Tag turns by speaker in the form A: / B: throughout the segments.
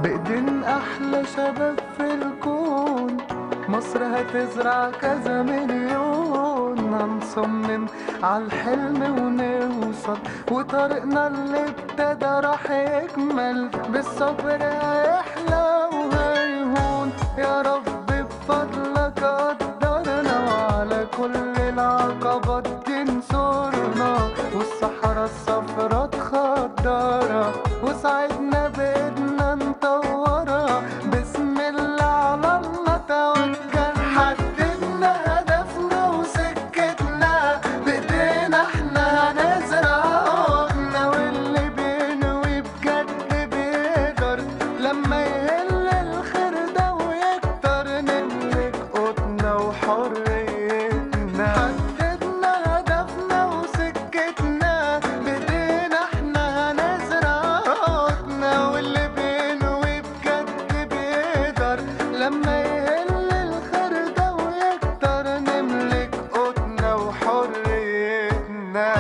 A: بإيدين أحلى شباب في الكون مصر هتزرع كذا مليون هنصمم عالحلم ونوصل وطريقنا اللي ابتدى راح يكمل بالصبر هيحلى وهيهون يا رب بفضلك قدرنا وعلى كل العقبات تنصرنا والصحراء الصفرا تخضرها وساعدنا بإيدنا نطورها بسم الله على الله توكل حددنا هدفنا وسكتنا بإيدينا احنا هنزرع عقنا واللي بينوي بجد بيقدر لما يهل الخير ده ويكتر نملك قوتنا وحريتنا حددنا هدفنا وسكتنا بإيدينا احنا هنزرع عقنا واللي بينوي بجد بيقدر لما يهل الخير ده ويكتر نملك قوتنا وحريتنا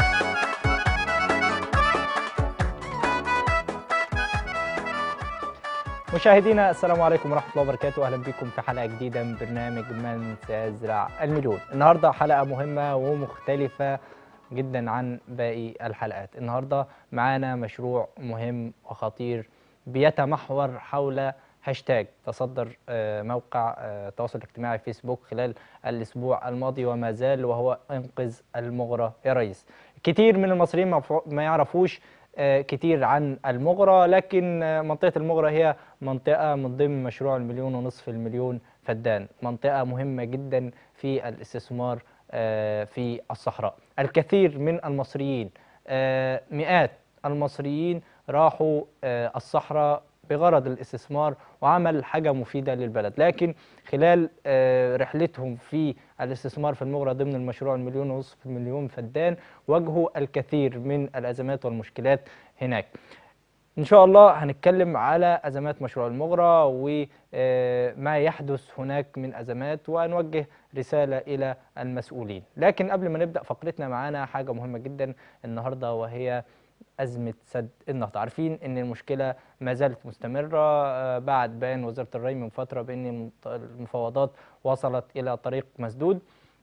B: مشاهدينا السلام عليكم ورحمه الله وبركاته اهلا بكم في حلقه جديده من برنامج من سيزرع المليون النهارده حلقه مهمه ومختلفه جدا عن باقي الحلقات النهارده معانا مشروع مهم وخطير بيتمحور حول هاشتاج تصدر آه، موقع آه، التواصل الاجتماعي فيسبوك خلال الاسبوع الماضي وما زال وهو انقذ المغرى يا ريس كتير من المصريين ما فو- ما يعرفوش آه، كتير عن المغرى لكن آه، منطقة المغرى هي منطقة من ضمن مشروع المليون ونصف المليون فدان منطقة مهمة جدا في الاستثمار آه، في الصحراء الكثير من المصريين آه، مئات المصريين راحوا آه، الصحراء بغرض الاستثمار وعمل حاجة مفيدة للبلد لكن خلال آه، رحلتهم في الاستثمار في المغرى ضمن المشروع المليون ونصف المليون فدان واجهوا الكثير من الأزمات والمشكلات هناك إن شاء الله هنتكلم على أزمات مشروع المغرى وما يحدث هناك من أزمات ونوجه رسالة إلى المسؤولين لكن قبل ما نبدأ فقرتنا معانا حاجة مهمة جدا النهاردة وهي أزمة سد النهضة عارفين أن المشكلة ما زالت مستمرة آه، بعد بيان وزارة الري من فترة بأن المفاوضات وصلت إلى طريق مسدود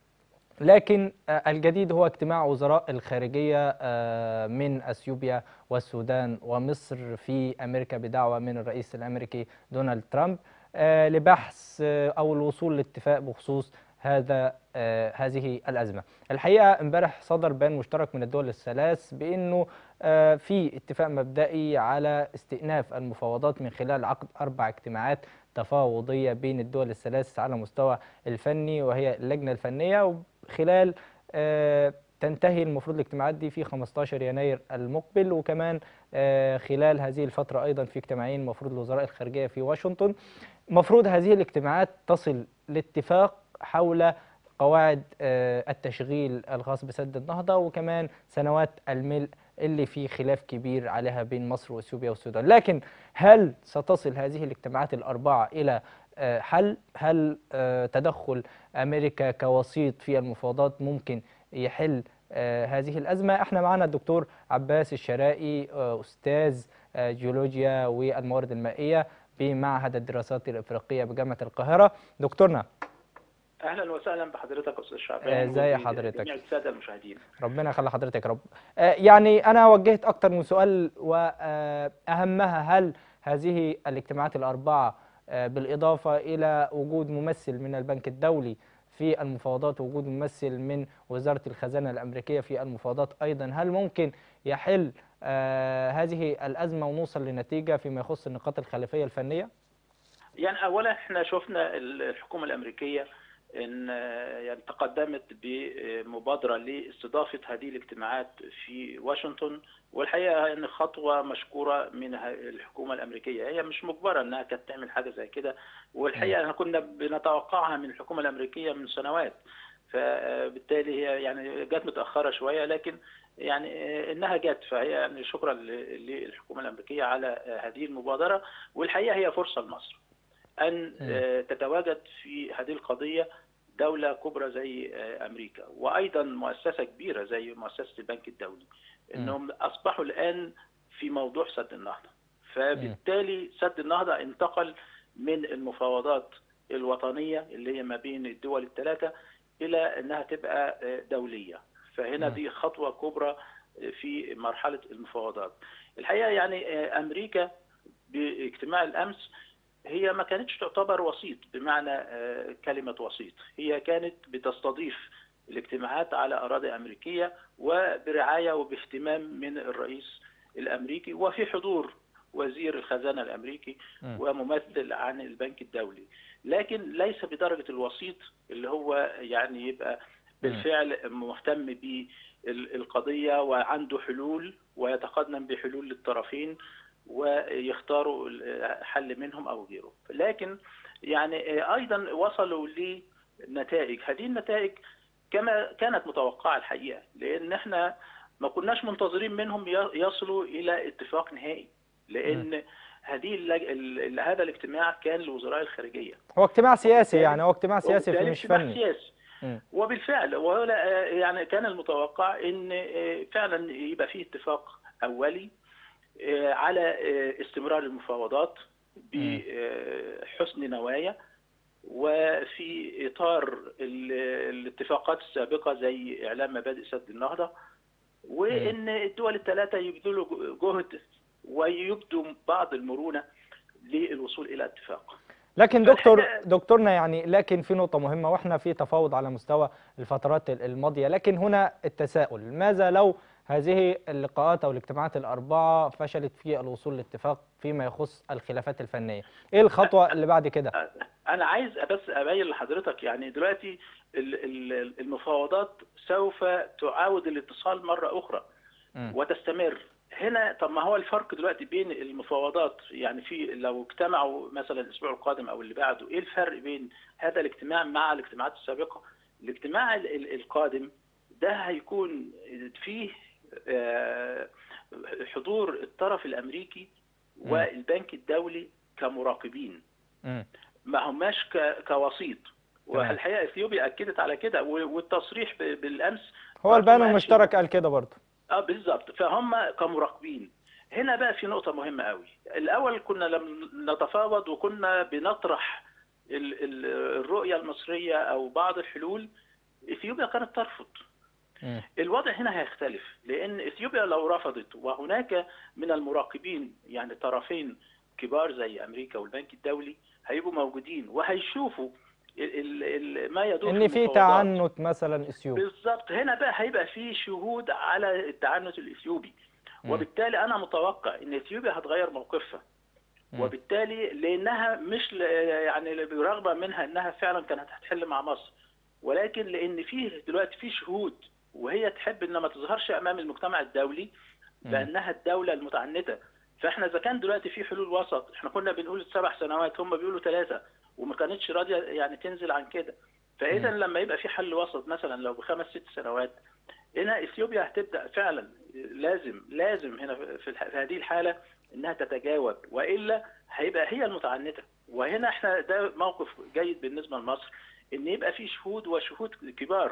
B: لكن آه، الجديد هو اجتماع وزراء الخارجية آه، من أثيوبيا والسودان ومصر في أمريكا بدعوة من الرئيس الأمريكي دونالد ترامب آه، لبحث آه، أو الوصول لاتفاق بخصوص هذا آه، هذه الأزمة الحقيقة امبارح صدر بيان مشترك من الدول الثلاث بأنه آه، في اتفاق مبدئي على استئناف المفاوضات من خلال عقد أربع اجتماعات تفاوضية بين الدول الثلاث على مستوى الفني وهي اللجنة الفنية وخلال آه، تنتهي المفروض الاجتماعات دي في 15 يناير المقبل وكمان آه، خلال هذه الفترة أيضا في اجتماعين مفروض لوزراء الخارجية في واشنطن مفروض هذه الاجتماعات تصل لاتفاق حول قواعد آه، التشغيل الخاص بسد النهضة وكمان سنوات الملء اللي في خلاف كبير عليها بين مصر واثيوبيا والسودان لكن هل ستصل هذه الاجتماعات الأربعة إلى آه، حل هل آه، تدخل أمريكا كوسيط في المفاوضات ممكن يحل آه، هذه الأزمة احنا معنا الدكتور عباس الشرائي آه، أستاذ آه، جيولوجيا والموارد المائية بمعهد الدراسات الإفريقية بجامعة القاهرة دكتورنا
C: اهلا وسهلا بحضرتك استاذ
B: آه،
C: شعبان
B: ازي
C: وجميع
B: حضرتك؟
C: الساده المشاهدين
B: ربنا يخلي حضرتك يا رب آه، يعني أنا وجهت أكتر من سؤال وأهمها هل هذه الاجتماعات الأربعة آه، بالإضافة إلى وجود ممثل من البنك الدولي في المفاوضات ووجود ممثل من وزارة الخزانة الأمريكية في المفاوضات أيضا هل ممكن يحل آه، هذه الأزمة ونوصل لنتيجة فيما يخص النقاط الخلافية الفنية؟
C: يعني اولا احنا شفنا الحكومه الامريكيه ان يعني تقدمت بمبادره لاستضافه هذه الاجتماعات في واشنطن والحقيقه ان خطوه مشكوره من الحكومه الامريكيه هي مش مجبره انها كانت تعمل حاجه زي كده والحقيقه احنا كنا بنتوقعها من الحكومه الامريكيه من سنوات فبالتالي هي يعني جت متاخره شويه لكن يعني انها جت فهي يعني شكرا للحكومه الامريكيه على هذه المبادره والحقيقه هي فرصه لمصر ان تتواجد في هذه القضيه دوله كبرى زي امريكا وايضا مؤسسه كبيره زي مؤسسه البنك الدولي انهم اصبحوا الان في موضوع سد النهضه فبالتالي سد النهضه انتقل من المفاوضات الوطنيه اللي هي ما بين الدول الثلاثه الى انها تبقى دوليه فهنا
B: م.
C: دي خطوه كبرى في مرحله المفاوضات الحقيقه يعني امريكا باجتماع الامس هي ما كانتش تعتبر وسيط بمعنى آه، كلمه وسيط هي كانت بتستضيف الاجتماعات على اراضي امريكيه وبرعايه وباهتمام من الرئيس الامريكي وفي حضور وزير الخزانه الامريكي
B: م.
C: وممثل عن البنك الدولي لكن ليس بدرجه الوسيط اللي هو يعني يبقى بالفعل مهتم بالقضيه وعنده حلول ويتقدم بحلول للطرفين ويختاروا حل منهم او غيره لكن يعني ايضا وصلوا لنتائج هذه النتائج كما كانت متوقعه الحقيقه لان احنا ما كناش منتظرين منهم يصلوا الى اتفاق نهائي لان هذه اللج... ال... هذا الاجتماع كان لوزراء الخارجيه
B: هو اجتماع سياسي يعني هو اجتماع سياسي
C: وبالتالي
B: مش
C: اجتماع
B: فني
C: سياسي
B: م.
C: وبالفعل ولا يعني كان المتوقع ان فعلا يبقى فيه اتفاق اولي على استمرار المفاوضات بحسن نوايا وفي اطار ال- الاتفاقات السابقه زي اعلان مبادئ سد النهضه وان الدول الثلاثه يبذلوا جهد ويبدوا بعض المرونه للوصول الى اتفاق.
B: لكن دكتور
C: فالحقيقة-
B: دكتورنا يعني لكن في نقطة مهمة واحنا في تفاوض على مستوى الفترات الماضية لكن هنا التساؤل ماذا لو هذه اللقاءات او الاجتماعات الأربعة فشلت في الوصول لاتفاق فيما يخص الخلافات الفنية ايه الخطوة اللي بعد كده
C: انا عايز بس ابين لحضرتك يعني دلوقتي ال- ال- المفاوضات سوف تعاود الاتصال مره اخرى
B: مم.
C: وتستمر هنا طب ما هو الفرق دلوقتي بين المفاوضات يعني في لو اجتمعوا مثلا الاسبوع القادم او اللي بعده ايه الفرق بين هذا الاجتماع مع الاجتماعات السابقه الاجتماع ال- ال- القادم ده هيكون فيه آه، حضور الطرف الامريكي
B: مم.
C: والبنك الدولي كمراقبين
B: مم.
C: ما هماش ك- كوسيط
B: تمام.
C: والحقيقه اثيوبيا اكدت على كده و- والتصريح ب- بالامس
B: هو
C: برضه
B: البيان
C: ما قالش-
B: المشترك قال كده برضه
C: اه بالظبط فهم كمراقبين هنا بقى في نقطة مهمة قوي الأول كنا لم نتفاوض وكنا بنطرح ال- ال- الرؤية المصرية أو بعض الحلول إثيوبيا كانت ترفض
B: مم.
C: الوضع هنا هيختلف لأن إثيوبيا لو رفضت وهناك من المراقبين يعني طرفين كبار زي أمريكا والبنك الدولي هيبقوا موجودين وهيشوفوا ال- ال- ما يدور
B: ان في
C: المفاوضات.
B: تعنت مثلا اثيوبي
C: بالظبط هنا بقى هيبقى في شهود على التعنت الاثيوبي
B: مم.
C: وبالتالي انا متوقع ان اثيوبيا هتغير موقفها
B: مم.
C: وبالتالي لانها مش ل- يعني برغبه منها انها فعلا كانت هتحل مع مصر ولكن لان فيه دلوقتي في شهود وهي تحب ان ما تظهرش امام المجتمع الدولي
B: مم.
C: بانها الدوله المتعنته فاحنا اذا كان دلوقتي في حلول وسط احنا كنا بنقول سبع سنوات هم بيقولوا ثلاثه وما كانتش راضيه يعني تنزل عن كده فاذا
B: مم.
C: لما يبقى في حل وسط مثلا لو بخمس ست سنوات هنا اثيوبيا هتبدا فعلا لازم لازم هنا في الح- في هذه الحاله انها تتجاوب والا هيبقى هي المتعنته وهنا احنا ده موقف جيد بالنسبه لمصر ان يبقى في شهود وشهود كبار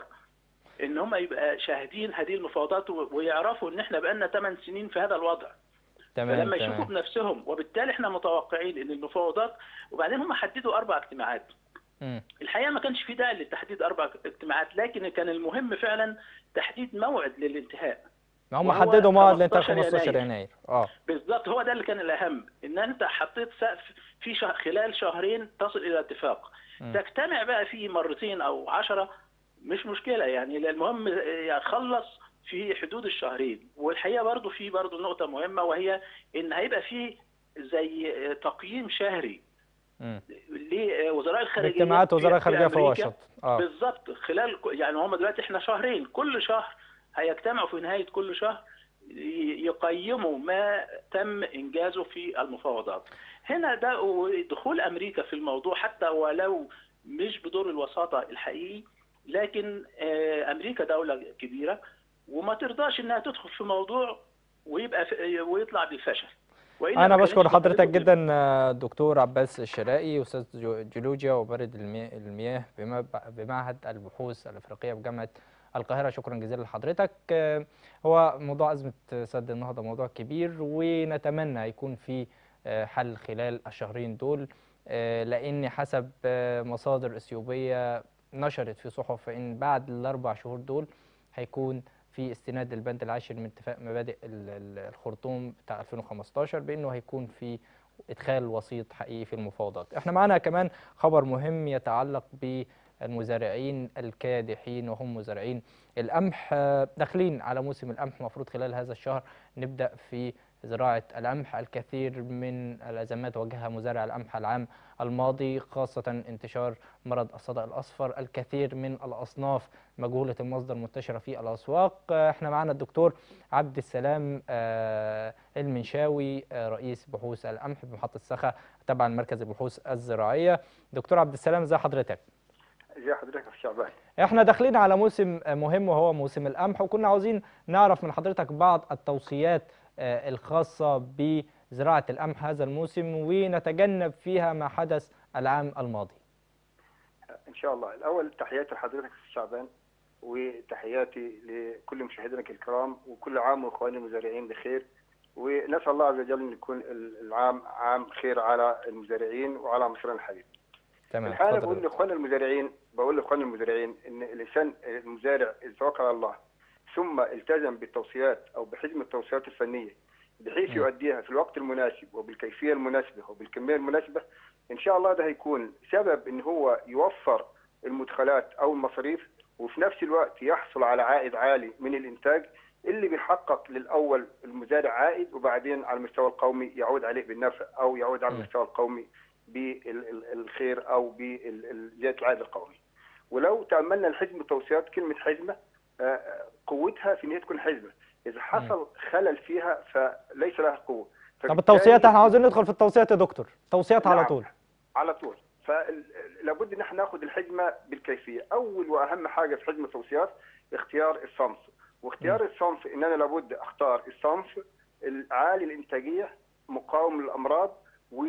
C: ان هم يبقى شاهدين هذه المفاوضات و- ويعرفوا ان احنا بقالنا 8 سنين في هذا الوضع
B: تمام
C: فلما يشوفوا
B: تمام
C: بنفسهم وبالتالي احنا متوقعين ان المفاوضات وبعدين هم حددوا اربع اجتماعات
B: مم.
C: الحقيقه ما كانش في داعي لتحديد اربع اجتماعات لكن كان المهم فعلا تحديد موعد للانتهاء
B: ما هم
C: وهو
B: حددوا موعد لانتهاء
C: 15
B: 15
C: يناير.
B: يناير اه
C: بالظبط هو ده اللي كان الاهم ان انت حطيت سقف في شه... خلال شهرين تصل الى اتفاق
B: مم.
C: تجتمع بقى فيه مرتين او عشرة مش مشكله يعني المهم يعني خلص في حدود الشهرين والحقيقه برضو في برضو نقطه مهمه وهي ان هيبقى في زي تقييم شهري
B: مم.
C: لوزراء الخارجيه
B: اجتماعات وزراء
C: في
B: الخارجيه في
C: أمريكا.
B: واشنطن اه
C: بالظبط خلال يعني هم دلوقتي احنا شهرين كل شهر هيجتمعوا في نهايه كل شهر ي- يقيموا ما تم انجازه في المفاوضات هنا ده دخول امريكا في الموضوع حتى ولو مش بدور الوساطه الحقيقي لكن آه، امريكا دوله كبيره وما ترضاش انها تدخل في موضوع ويبقى في ويطلع بالفشل وإلا
B: انا
C: ما
B: بشكر
C: كانتش
B: حضرتك
C: هتدخل
B: جدا آه، دكتور عباس الشرائي استاذ جو- جيولوجيا وبرد المي- المياه بمب- بمعهد البحوث الافريقيه بجامعه القاهره شكرا جزيلا لحضرتك آه، هو موضوع ازمه سد النهضه موضوع كبير ونتمنى يكون في آه، حل خلال الشهرين دول آه، لان حسب آه، مصادر اثيوبيه نشرت في صحف ان بعد الاربع شهور دول هيكون في استناد البند العاشر من اتفاق مبادئ ال- ال- الخرطوم بتاع 2015 بانه هيكون في ادخال وسيط حقيقي في المفاوضات احنا معانا كمان خبر مهم يتعلق بالمزارعين الكادحين وهم مزارعين القمح آه، داخلين على موسم القمح المفروض خلال هذا الشهر نبدا في زراعه القمح الكثير من الازمات واجهها مزارع القمح العام الماضي خاصه انتشار مرض الصدأ الاصفر الكثير من الاصناف مجهوله المصدر منتشره في الاسواق آه، احنا معانا الدكتور عبد السلام آه، المنشاوي آه، رئيس بحوث القمح بمحطه سخا تبع مركز البحوث الزراعيه دكتور عبد السلام ازي حضرتك
D: ازي حضرتك يا شعبان
B: احنا داخلين على موسم مهم وهو موسم القمح وكنا عاوزين نعرف من حضرتك بعض التوصيات آه، الخاصة بزراعة القمح هذا الموسم ونتجنب فيها ما حدث العام الماضي
D: ان شاء الله الاول تحياتي لحضرتك يا شعبان وتحياتي لكل مشاهدينا الكرام وكل عام واخواني المزارعين بخير ونسال الله عز وجل ان يكون العام عام خير على المزارعين وعلى مصرنا الحبيب.
B: تمام
D: الحقيقه
B: اتفضل
D: بقول
B: يا دكتور.
D: لاخواننا المزارعين بقول لاخواننا المزارعين ان الانسان المزارع اذا توكل على الله ثم التزم بالتوصيات او بحزم التوصيات الفنيه بحيث
B: م.
D: يؤديها في الوقت المناسب وبالكيفيه المناسبه وبالكميه المناسبه ان شاء الله ده هيكون سبب ان هو يوفر المدخلات او المصاريف وفي نفس الوقت يحصل على عائد عالي من الانتاج اللي بيحقق للاول المزارع عائد وبعدين على المستوى القومي يعود عليه بالنفع او يعود على
B: م.
D: المستوى القومي بالخير او بزياده العائد القومي. ولو تاملنا الحزمه التوصيات كلمه حزمه آه، قوتها في ان هي تكون حزمه، اذا حصل خلل فيها فليس لها قوه.
B: طب
D: فبالتالي-
B: التوصيات احنا عاوزين ندخل في التوصيات يا دكتور توصيات على
D: نعم.
B: طول
D: على طول فلابد ان احنا ناخذ الحزمه بالكيفيه اول واهم حاجه في حزمه التوصيات اختيار الصنف واختيار الصنف ان انا لابد اختار الصنف العالي الانتاجيه مقاوم للامراض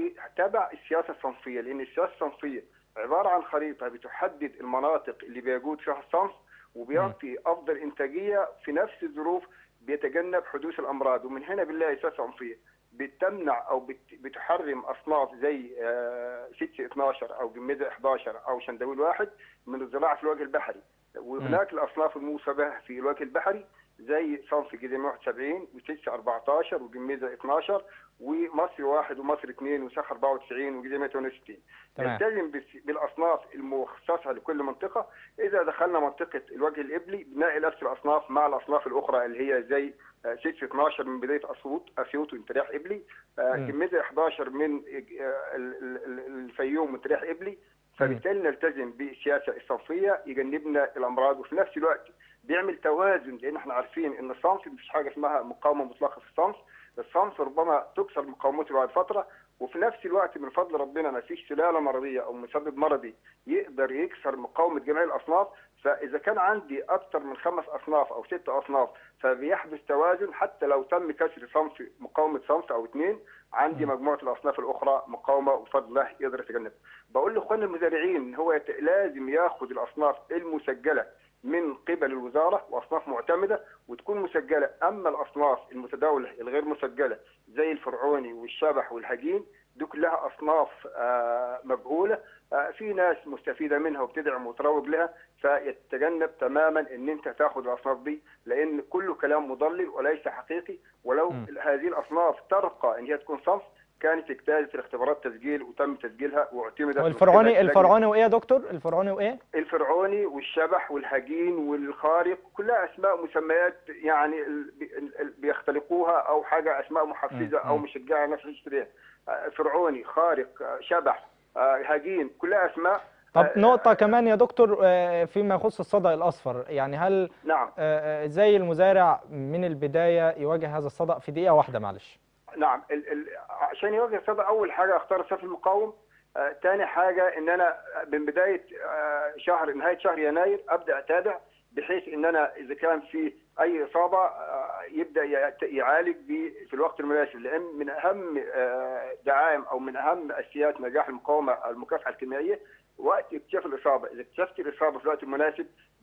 D: وتبع السياسه الصنفيه لان السياسه الصنفيه عباره عن خريطه بتحدد المناطق اللي بيجود فيها الصنف وبيعطي افضل انتاجيه في نفس الظروف بيتجنب حدوث الامراض ومن هنا بنلاقي سياسه صنفيه بتمنع او بت- بتحرم اصناف زي آه، 6 12 او جميزه 11 او شندويل واحد من الزراعه في الوجه البحري وهناك الاصناف المشابهه في الوجه البحري زي صنف جزيره 71 و6 14 وجميزه 12 ومصر واحد ومصر اثنين وسخ 94 وجزيره 168
B: تمام.
D: نلتزم بس- بالاصناف المخصصه لكل منطقه اذا دخلنا منطقه الوجه الابلي بنلاقي نفس الاصناف مع الاصناف الاخرى اللي هي زي 6 12 من بدايه اسيوط اسيوط وانتراح ابلي آه،
B: مم.
D: جميزه 11 من آه، ال- ال- ال- الفيوم وانتراح ابلي فبالتالي نلتزم بالسياسه الصنفيه يجنبنا الامراض وفي نفس الوقت بيعمل توازن لان احنا عارفين ان الصنف مفيش حاجه اسمها مقاومه مطلقه في الصنف الصنف ربما تكسر مقاومته بعد فتره وفي نفس الوقت من فضل ربنا ما فيش سلاله مرضيه او مسبب مرضي يقدر يكسر مقاومه جميع الاصناف فاذا كان عندي اكثر من خمس اصناف او ست اصناف فبيحدث توازن حتى لو تم كسر صنف مقاومه صنف او اثنين عندي
B: م.
D: مجموعه الاصناف الاخرى مقاومه وبفضل الله يقدر يتجنبها. بقول لاخواننا المزارعين ان هو يت- لازم ياخذ الاصناف المسجله من قبل الوزاره واصناف معتمده وتكون مسجله اما الاصناف المتداوله الغير مسجله زي الفرعوني والشبح والهجين دي كلها اصناف آه، مجهوله آه، في ناس مستفيده منها وبتدعم وتروج لها فيتجنب تماما ان انت تاخذ الاصناف دي لان كله كلام مضلل وليس حقيقي ولو
B: م.
D: هذه الاصناف ترقى ان هي تكون صنف كانت اجتازت الاختبارات تسجيل وتم تسجيلها واعتمدت
B: والفرعوني
D: وكده-
B: الفرعوني وايه يا دكتور الفرعوني وايه
D: الفرعوني والشبح والهجين والخارق كلها اسماء مسميات يعني ال- ال- ال- بيختلقوها او حاجه اسماء محفزه
B: م-
D: او
B: م.
D: مشجعه الناس تشتريها آه، فرعوني خارق آه، شبح آه، هجين كلها اسماء
B: طب
D: آه،
B: نقطة كمان يا دكتور آه، فيما يخص الصدأ الأصفر يعني هل
D: نعم
B: آه، آه، زي المزارع من البداية يواجه هذا الصدأ في دقيقة واحدة معلش
D: نعم ال ال عشان يواجه الصدى اول حاجه اختار الصف المقاوم آه تاني حاجه ان انا من بدايه آه شهر نهايه شهر يناير ابدا اتابع بحيث ان انا اذا كان في اي اصابه آه يبدا يعت- يعالج ب- في الوقت المناسب لان من اهم آه دعائم او من اهم اساسيات نجاح المقاومه المكافحه الكيميائيه وقت اكتشاف الاصابه، اذا اكتشفت الاصابه في الوقت المناسب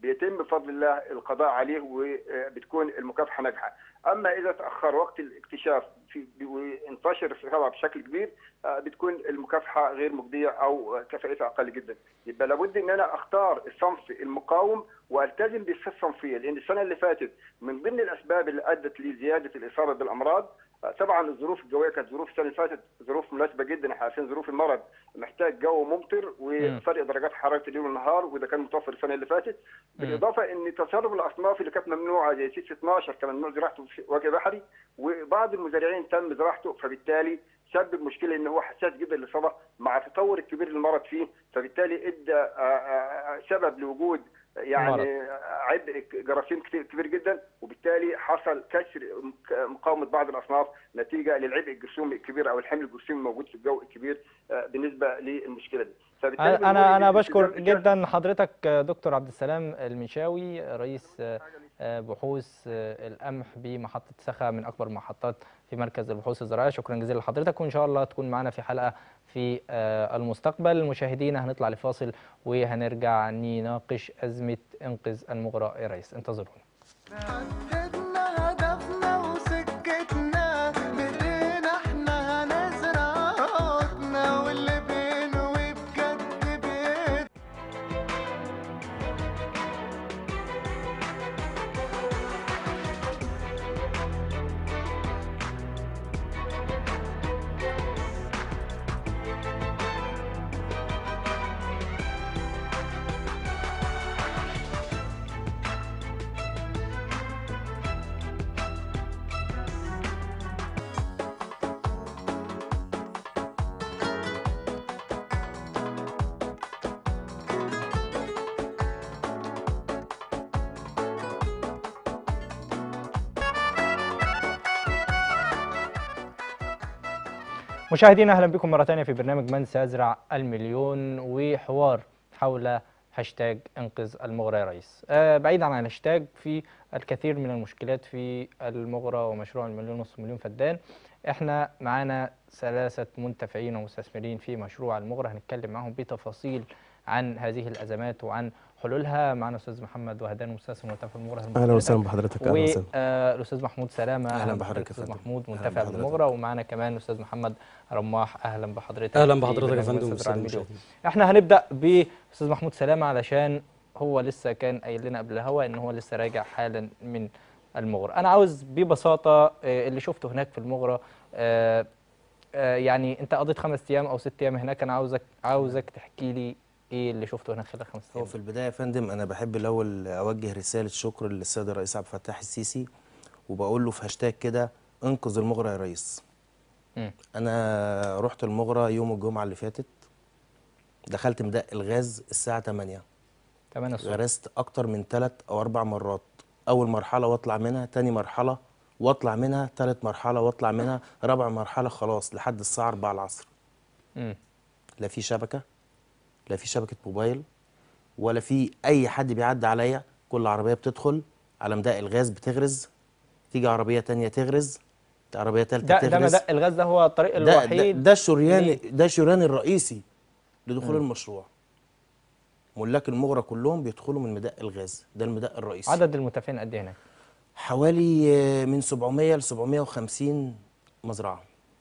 D: بيتم بفضل الله القضاء عليه وبتكون المكافحه ناجحه اما اذا تاخر وقت الاكتشاف في وانتشر طبعا بشكل كبير آه، بتكون المكافحه غير مجديه او كفاءتها اقل جدا يبقى لابد ان انا اختار الصنف المقاوم والتزم بالصفه الصنفيه لان السنه اللي فاتت من ضمن الاسباب اللي ادت لزياده الاصابه بالامراض آه، طبعا الظروف الجويه كانت ظروف السنه اللي فاتت ظروف مناسبه جدا احنا عارفين ظروف المرض محتاج جو ممطر وفرق درجات حراره الليل والنهار وده كان متوفر السنه اللي فاتت بالاضافه ان تسرب الاصناف اللي كانت ممنوعه زي سيس 12 كان ممنوع زراعته في وجه بحري وبعض المزارعين تم زراعته فبالتالي سبب مشكله ان هو حساس جدا للاصابه مع التطور الكبير للمرض فيه فبالتالي ادى آه، آه، سبب لوجود يعني عبء جراثيم كتير- كبير جدا وبالتالي حصل كسر مقاومه بعض الاصناف نتيجه للعبء الجرثومي الكبير او الحمل الجرثومي الموجود في الجو الكبير آه، بالنسبه للمشكله دي فبالتالي
B: انا
D: بنقول
B: انا
D: إن
B: أنا بشكر
D: الالتزام
B: جدا حضرتك آه، دكتور عبد السلام المشاوي رئيس آه، آه، بحوث آه، القمح بمحطه سخا من اكبر المحطات في مركز البحوث الزراعيه شكرا جزيلا لحضرتك وان شاء الله تكون معنا في حلقه في آه، المستقبل مشاهدينا هنطلع لفاصل وهنرجع نناقش ازمه انقذ المغرى يا ريس انتظرونا
A: حددنا هدفنا وسكتنا بايدينا احنا هنزرع قوتنا واللي بينوي بجد بيد
B: مشاهدينا اهلا بكم مره ثانيه في برنامج من سيزرع المليون وحوار حول هاشتاج انقذ المغرى يا ريس آه بعيدا عن الهاشتاج في الكثير من المشكلات في المغرى ومشروع المليون ونصف مليون فدان احنا معانا ثلاثه منتفعين ومستثمرين في مشروع المغرى هنتكلم معهم بتفاصيل عن هذه الازمات وعن حلولها معنا استاذ محمد وهدان مستثمر منتفع في المغرى
E: اهلا وسهلا بحضرتك اهلا وسهلا
B: والاستاذ محمود سلامه
E: أهلاً
B: أهلاً
E: بحضرتك يا
B: استاذ
E: فندم.
B: محمود
E: أهلاً
B: منتفع
E: بحضرتك.
B: بالمغرى ومعنا كمان الاستاذ محمد رماح اهلا بحضرتك
F: اهلا
B: في
F: بحضرتك يا
B: برنامج
F: فندم
B: مصر
F: والسادة
B: على المليون.
F: المشاهدين
B: احنا هنبدا باستاذ محمود سلامه علشان هو لسه كان قايل لنا قبل الهوا ان هو لسه راجع حالا من المغرى انا عاوز ببساطه آه، اللي شفته هناك في المغرى آه، آه، يعني انت قضيت خمس ايام او ست ايام هناك انا عاوزك عاوزك تحكي لي ايه اللي شفته هناك خلال خمس
E: هو
B: ايام
E: في البدايه يا فندم انا بحب الاول اوجه رساله شكر للسيد الرئيس عبد الفتاح السيسي وبقول له في هاشتاج كده انقذ المغرى يا ريس
B: مم.
E: انا رحت المغرى يوم الجمعه اللي فاتت دخلت مدق الغاز الساعه 8
B: 8 الصبح
E: غرست اكتر من ثلاث او اربع مرات اول مرحله واطلع منها تاني مرحله واطلع منها ثالث مرحله واطلع منها رابع مرحله خلاص لحد الساعه 4 العصر
B: مم.
E: لا في شبكه لا في شبكه موبايل ولا في اي حد بيعدي عليا كل عربيه بتدخل على مداء الغاز بتغرز تيجي عربيه تانية تغرز عربيه تالتة
B: ده ده
E: تغرز
B: مدق الغاز ده هو الطريق
E: ده, ده,
B: الوحيد
E: ده الشريان
B: ليه؟
E: ده الشريان الرئيسي لدخول المشروع ملاك المغرى كلهم بيدخلوا من مداء الغاز ده المداء الرئيسي
B: عدد المتفقين قد ايه هناك
E: حوالي آه، من 700 ل 750 مزرعه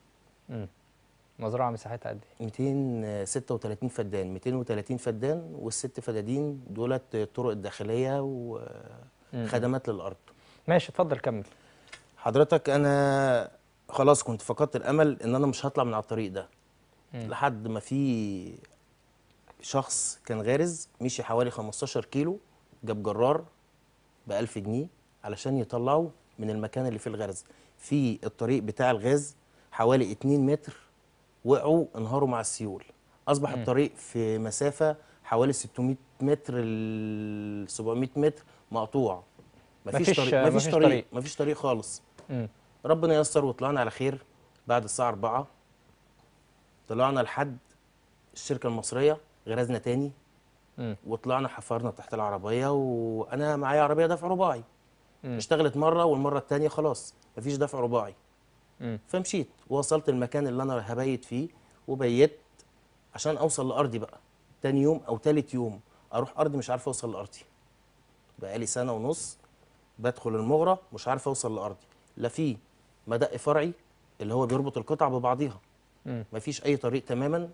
B: مزرعه مساحتها قد ايه
E: 236 فدان 230 فدان والست فدادين دولت الطرق الداخليه وخدمات للارض
B: ماشي اتفضل كمل
E: حضرتك انا خلاص كنت فقدت الامل ان انا مش هطلع من على الطريق ده لحد ما في شخص كان غارز مشي حوالي 15 كيلو جاب جرار ب 1000 جنيه علشان يطلعه من المكان اللي فيه الغرز في الطريق بتاع الغاز حوالي 2 متر وقعوا انهاروا مع السيول اصبح الطريق في مسافه حوالي 600 متر ل 700 متر مقطوع مفيش
B: مفيش-
E: طريق مفيش
B: مفيش
E: طريق
B: طريق.
E: مفيش طريق خالص
B: مم.
E: ربنا ييسر وطلعنا على خير بعد الساعة 4 طلعنا لحد الشركة المصرية غرزنا تاني
B: مم.
E: وطلعنا حفرنا تحت العربية وأنا معايا عربية دفع رباعي
B: مم.
E: اشتغلت مرة والمرة التانية خلاص مفيش دفع رباعي
B: مم.
E: فمشيت ووصلت المكان اللي أنا هبيت فيه وبيت عشان أوصل لأرضي بقى تاني يوم أو تالت يوم أروح أرضي مش عارف أوصل لأرضي بقالي سنه ونص بدخل المغره مش عارف اوصل لارضي لا في مدق فرعي اللي هو بيربط القطع ببعضيها
B: مم.
E: مفيش اي طريق تماما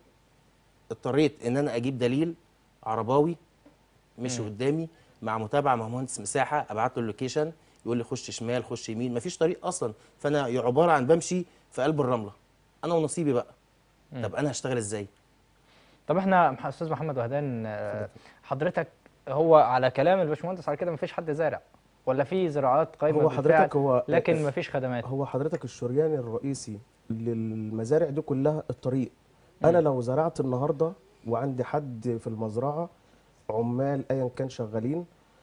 E: اضطريت ان انا اجيب دليل عرباوي مشي قدامي مع متابعه مع مهندس مساحه ابعت له اللوكيشن يقول لي خش شمال خش يمين مفيش طريق اصلا فانا عباره عن بمشي في قلب الرمله انا ونصيبي بقى طب انا هشتغل ازاي
B: طب احنا مح- استاذ محمد وهدان آه، حضرتك هو على كلام الباشمهندس على كده مفيش حد زارع ولا في زراعات قايمه
F: هو
B: بالفعل
F: حضرتك هو
B: لكن مفيش خدمات
F: هو حضرتك الشريان الرئيسي للمزارع دي كلها الطريق انا لو زرعت النهارده وعندي حد في المزرعه عمال ايا كان شغالين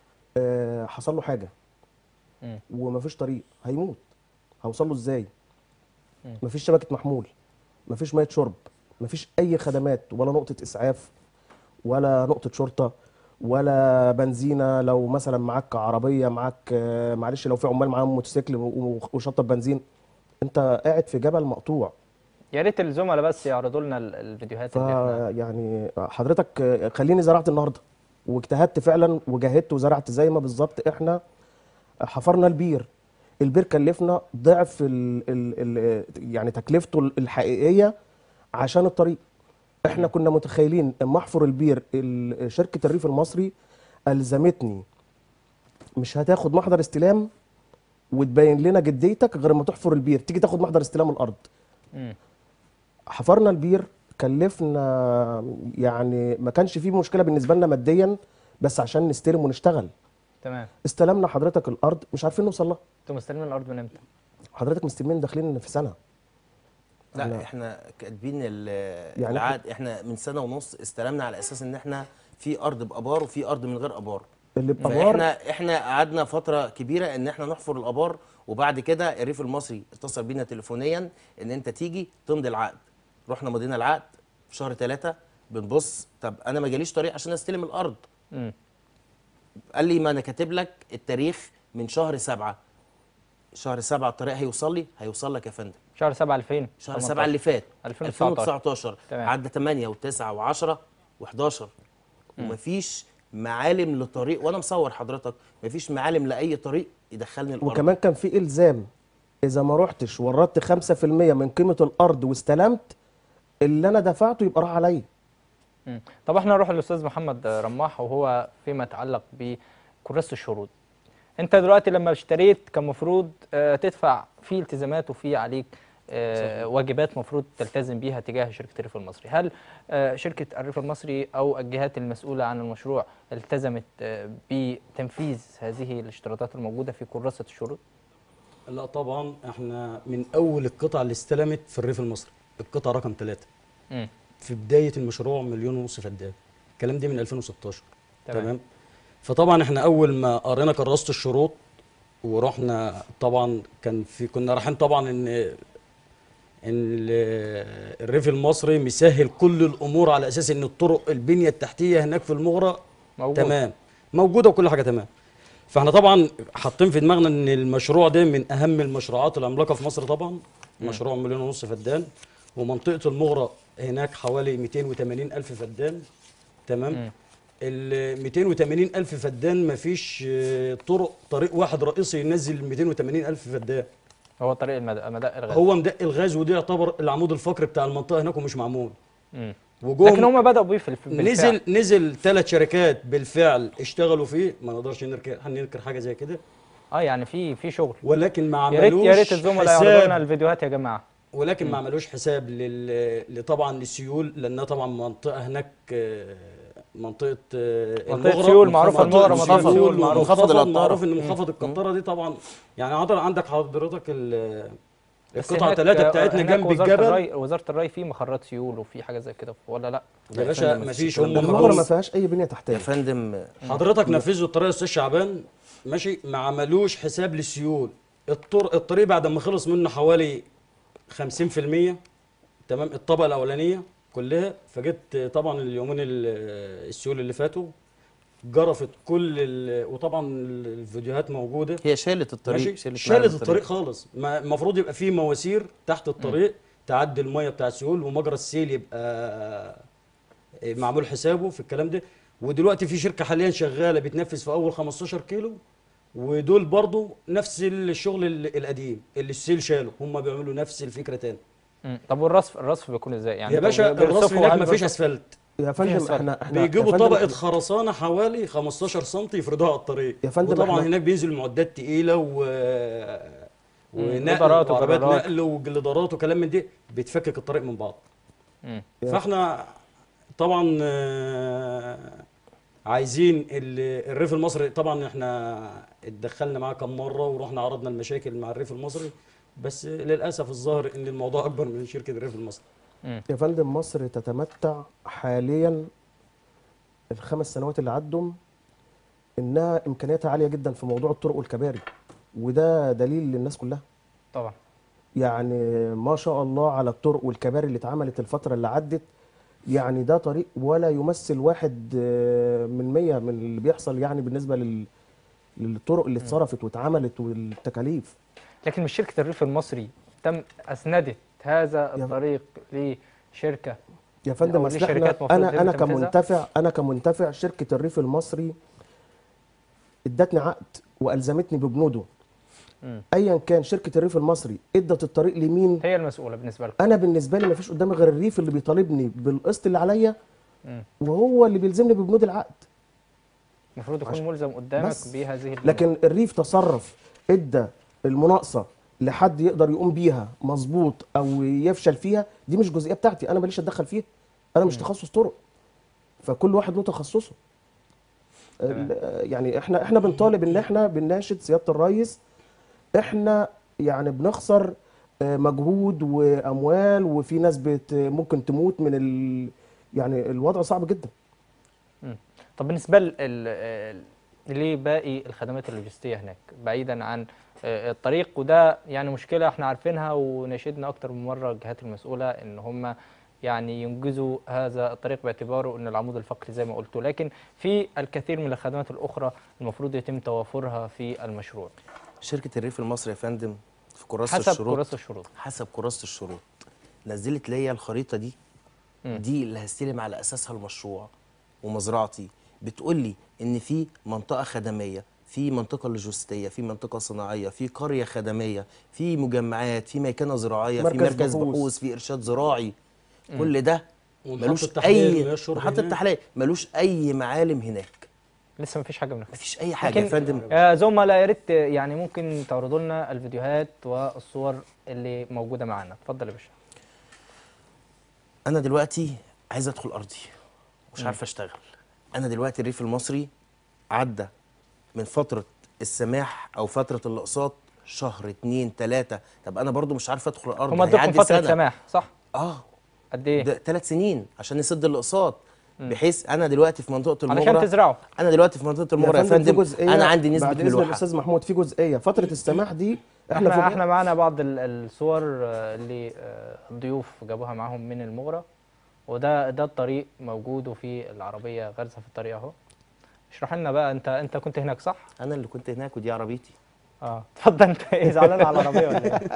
F: آه، حصل له حاجه
B: مم.
F: ومفيش طريق هيموت هوصل له ازاي مفيش شبكه محمول مفيش ميه شرب مفيش اي خدمات ولا نقطه اسعاف ولا نقطه شرطه ولا بنزينه لو مثلا معاك عربيه معاك آه، معلش لو في عمال معاهم موتوسيكل و- وشطه بنزين انت قاعد في جبل مقطوع
B: يا ريت الزملاء بس يعرضوا لنا ال- الفيديوهات اللي احنا
F: فيعني حضرتك آه، خليني زرعت النهارده واجتهدت فعلا وجاهدت وزرعت زي ما بالظبط احنا حفرنا البير البير كلفنا ضعف ال ال ال يعني تكلفته الحقيقيه عشان الطريق احنا كنا متخيلين اما احفر البير ال- شركه الريف المصري الزمتني مش هتاخد محضر استلام وتبين لنا جديتك غير ما تحفر البير تيجي تاخد محضر استلام الارض
B: مم.
F: حفرنا البير كلفنا يعني ما كانش فيه مشكله بالنسبه لنا ماديا بس عشان نستلم ونشتغل
B: تمام
F: استلمنا حضرتك الارض مش عارفين نوصل لها
B: انتوا مستلمين الارض من امتى؟
F: حضرتك مستلمين داخلين في سنه
E: لا
F: إحنا-
E: احنا كاتبين ال-
F: يعني
E: العقد احنا من سنه ونص استلمنا على اساس ان احنا في ارض بابار وفي ارض من غير ابار
F: اللي بأبار
E: فاحنا احنا قعدنا فتره كبيره ان احنا نحفر الابار وبعد كده الريف المصري اتصل بينا تليفونيا ان انت تيجي تمضي العقد رحنا مضينا العقد في شهر ثلاثة بنبص طب انا ما جاليش طريق عشان استلم الارض
B: مم.
E: قال لي ما انا كاتب لك التاريخ من شهر سبعة شهر سبعة الطريق هيوصل لي هيوصل لك يا فندم
B: شهر 7 2000
E: شهر سبعة اللي فات
B: 2019
E: 2019
B: تمام.
E: عدى 8 و9 و10 و11 ومفيش معالم لطريق وانا مصور حضرتك مفيش معالم لاي طريق يدخلني الارض
F: وكمان كان في الزام اذا ما رحتش وردت 5% من قيمه الارض واستلمت اللي انا دفعته يبقى راح عليا
B: مم. طب احنا نروح للاستاذ محمد رماح وهو فيما يتعلق بكراسه الشروط انت دلوقتي لما اشتريت كان مفروض آه، تدفع في التزامات وفي عليك آه، واجبات مفروض تلتزم بيها تجاه شركه الريف المصري هل آه، شركه الريف المصري او الجهات المسؤوله عن المشروع التزمت آه، بتنفيذ هذه الاشتراطات الموجوده في كراسه الشروط
G: لا طبعا احنا من اول القطع اللي استلمت في الريف المصري القطعه رقم ثلاثة
B: مم.
G: في بدايه المشروع مليون ونص فدان الكلام دي من 2016
B: تمام.
G: تمام, فطبعا احنا اول ما قرينا كراسه الشروط ورحنا طبعا كان في كنا رايحين طبعا ان ان ال- الريف المصري مسهل كل الامور على اساس ان الطرق البنيه التحتيه هناك في المغرى
B: موجود
G: تمام موجوده وكل حاجه تمام فاحنا طبعا حاطين في دماغنا ان المشروع ده من اهم المشروعات العملاقه في مصر طبعا مشروع مليون ونص فدان ومنطقه المغرى هناك حوالي 280 الف فدان تمام ال 280 الف فدان مفيش آه، طرق طريق واحد رئيسي ينزل 280 الف فدان
B: هو طريق المد- مدق الغاز
G: هو مدق الغاز ودي يعتبر العمود الفقري بتاع المنطقه هناك ومش معمول
B: مم.
G: وجوه
B: لكن هم بداوا بيه في الف- بالفعل.
G: نزل نزل ثلاث شركات بالفعل اشتغلوا فيه ما نقدرش ننكر ننكر حاجه زي كده
B: اه يعني في في شغل
G: ولكن ما
B: يا ريت
G: عملوش
B: يا ريت الزملاء يعرضوا لنا
G: حساب
B: الفيديوهات يا جماعه
G: ولكن ما عملوش حساب لل... لطبعا للسيول لانها طبعا منطقه هناك آه، منطقه آه،
B: منطقة
G: المغرى
B: سيول معروفة
G: منطقة
B: المغرى منطقة
G: سيول
B: سيول
G: معروف
E: منخفض
G: منخفض
E: القطارة.
G: معروف ان منخفض القطاره دي طبعا يعني عندك عندك حضرتك ال-
B: بس
G: القطعه
B: هناك-
G: ثلاثه بتاعتنا
B: هناك
G: جنب
B: وزارة
G: الجبل
B: الري وزاره الري في مخرات سيول وفي حاجه زي كده ولا لا
G: يا باشا ما فيش هم
F: المغرى ما
G: مجهول.
F: فيهاش اي بنيه
E: يا
F: تحتيه
E: فندم
G: حضرتك نفذوا الطريقه استاذ شعبان ماشي ما عملوش حساب للسيول الطرق الطريق بعد ما خلص منه حوالي 50% تمام الطبقه الاولانيه كلها فجيت طبعا اليومين ال- السيول اللي فاتوا جرفت كل ال- وطبعا الفيديوهات موجوده
E: هي شالت الطريق
G: ماشي
E: شالت,
G: شالت
E: معالم
G: الطريق خالص ما- المفروض يبقى فيه مواسير تحت الطريق تعدي الميه بتاع السيول ومجرى السيل يبقى معمول حسابه في الكلام ده ودلوقتي في شركه حاليا شغاله بتنفذ في اول 15 كيلو ودول برضو نفس الشغل ال- القديم اللي السيل شاله هم بيعملوا نفس الفكره تاني
B: مم. طب والرصف الرصف بيكون ازاي يعني
G: يا باشا
B: بيرصفوا
G: الرصف هناك
B: هل
G: مفيش
B: بيرصفوا-
G: اسفلت
F: يا فندم
B: أسفل.
F: احنا احنا
G: بيجيبوا
F: يا فندم
G: طبقه
F: إحنا-
G: خرسانه حوالي 15 سم يفردوها على الطريق
F: يا فندم
G: وطبعا
F: إحنا-
G: هناك بينزل معدات تقيله و ونقل
B: جدارات
G: وعربيات
B: وجرارات.
G: نقل وجلدارات وكلام من دي بتفكك الطريق من بعض
B: مم.
G: فاحنا طبعا آه، عايزين ال- الريف المصري طبعا احنا اتدخلنا معاه كم مره ورحنا عرضنا المشاكل مع الريف المصري بس للاسف الظاهر ان الموضوع اكبر من شركه الريف المصري
F: يا فندم مصر تتمتع حاليا الخمس سنوات اللي عدوا انها امكانياتها عاليه جدا في موضوع الطرق والكباري وده دليل للناس كلها
B: طبعا
F: يعني ما شاء الله على الطرق والكباري اللي اتعملت الفتره اللي عدت يعني ده طريق ولا يمثل واحد آه، من مية من اللي بيحصل يعني بالنسبه لل للطرق اللي اتصرفت واتعملت والتكاليف
B: لكن مش شركه الريف المصري تم اسندت هذا
F: يا-
B: الطريق لشركه
F: يا فندم
B: أو
F: أصل
B: دي
F: احنا
B: شركات مفروض هي
F: انا انا
B: اللي تنفذها؟
F: كمنتفع انا كمنتفع شركه الريف المصري ادتني عقد والزمتني ببنوده
B: مم.
F: ايا كان شركه الريف المصري ادت الطريق لمين
B: هي المسؤوله بالنسبه لكم
F: انا بالنسبه لي مفيش قدامي غير الريف اللي بيطالبني بالقسط اللي عليا
B: مم.
F: وهو اللي بيلزمني ببنود العقد
B: المفروض يكون
F: عشان-
B: ملزم قدامك
F: بس.
B: بهذه البنود.
F: لكن الريف تصرف ادى المناقصه لحد يقدر يقوم بيها مظبوط او يفشل فيها دي مش جزئيه بتاعتي انا ماليش اتدخل فيها انا مش تخصص طرق فكل واحد له تخصصه ال- يعني احنا احنا بنطالب ان احنا بنناشد سياده الرئيس احنا يعني بنخسر آه، مجهود واموال وفي ناس بت ممكن تموت من ال يعني الوضع صعب جدا
B: طب بالنسبه ل- ال- ال- لباقي الخدمات اللوجستيه هناك بعيدا عن آه، الطريق وده يعني مشكله احنا عارفينها وناشدنا اكتر من مره الجهات المسؤوله ان هم يعني ينجزوا هذا الطريق باعتباره ان العمود الفقري زي ما قلت لكن في الكثير من الخدمات الاخرى المفروض يتم توافرها في المشروع
E: شركه الريف المصري يا فندم في كراسه
B: حسب
E: الشروط
B: كراسه الشروط
E: حسب كراسه الشروط نزلت ليا الخريطه دي
B: مم.
E: دي اللي هستلم على اساسها المشروع ومزرعتي بتقول لي ان في منطقه خدميه في منطقه لوجستيه في منطقه صناعيه في قريه خدميه في مجمعات في ميكنه زراعيه في
F: مركز
E: مركز
F: بحوث.
E: بحوث في ارشاد زراعي كل ده
G: ومحطة
E: ملوش
G: تحلية
E: اي
G: لمياه الشرب
E: محطه
G: هناك.
E: تحليه ملوش اي معالم هناك
B: لسه مفيش حاجه من الخدمات
E: مفيش اي حاجه يا
B: لكن
E: فندم
B: يا زملاء يا ريت يعني ممكن تعرضوا لنا الفيديوهات والصور اللي موجوده معانا اتفضل يا باشا
E: انا دلوقتي عايز ادخل ارضي مش عارف اشتغل انا دلوقتي الريف المصري عدى من فتره السماح او فتره الاقساط شهر اتنين تلاته طب انا برضو مش عارف ادخل الارض
B: هم ادوكم
E: هيعدي
B: فتره
E: سنة.
B: سماح صح
E: اه
B: قد ايه
E: ده ثلاث سنين عشان نسد الاقساط بحيث انا دلوقتي في منطقه
B: علشان
E: المغرة
B: تزرعوا
E: انا دلوقتي في منطقه المغرة يا
F: في
E: فندم
F: جزئية
E: انا عندي نسبه
F: بعد اذن
E: ملوحه
F: الاستاذ محمود في جزئيه فتره السماح دي
B: احنا
F: احنا
B: احنا معانا بعض ال- الصور آه، اللي آه، الضيوف جابوها معاهم من المغرة وده ده الطريق موجود وفي العربيه غارزه في الطريق اهو اشرح لنا بقى انت انت كنت هناك صح؟
E: انا اللي كنت هناك ودي عربيتي
B: اه اتفضل انت ايه زعلان على العربيه ولا ايه؟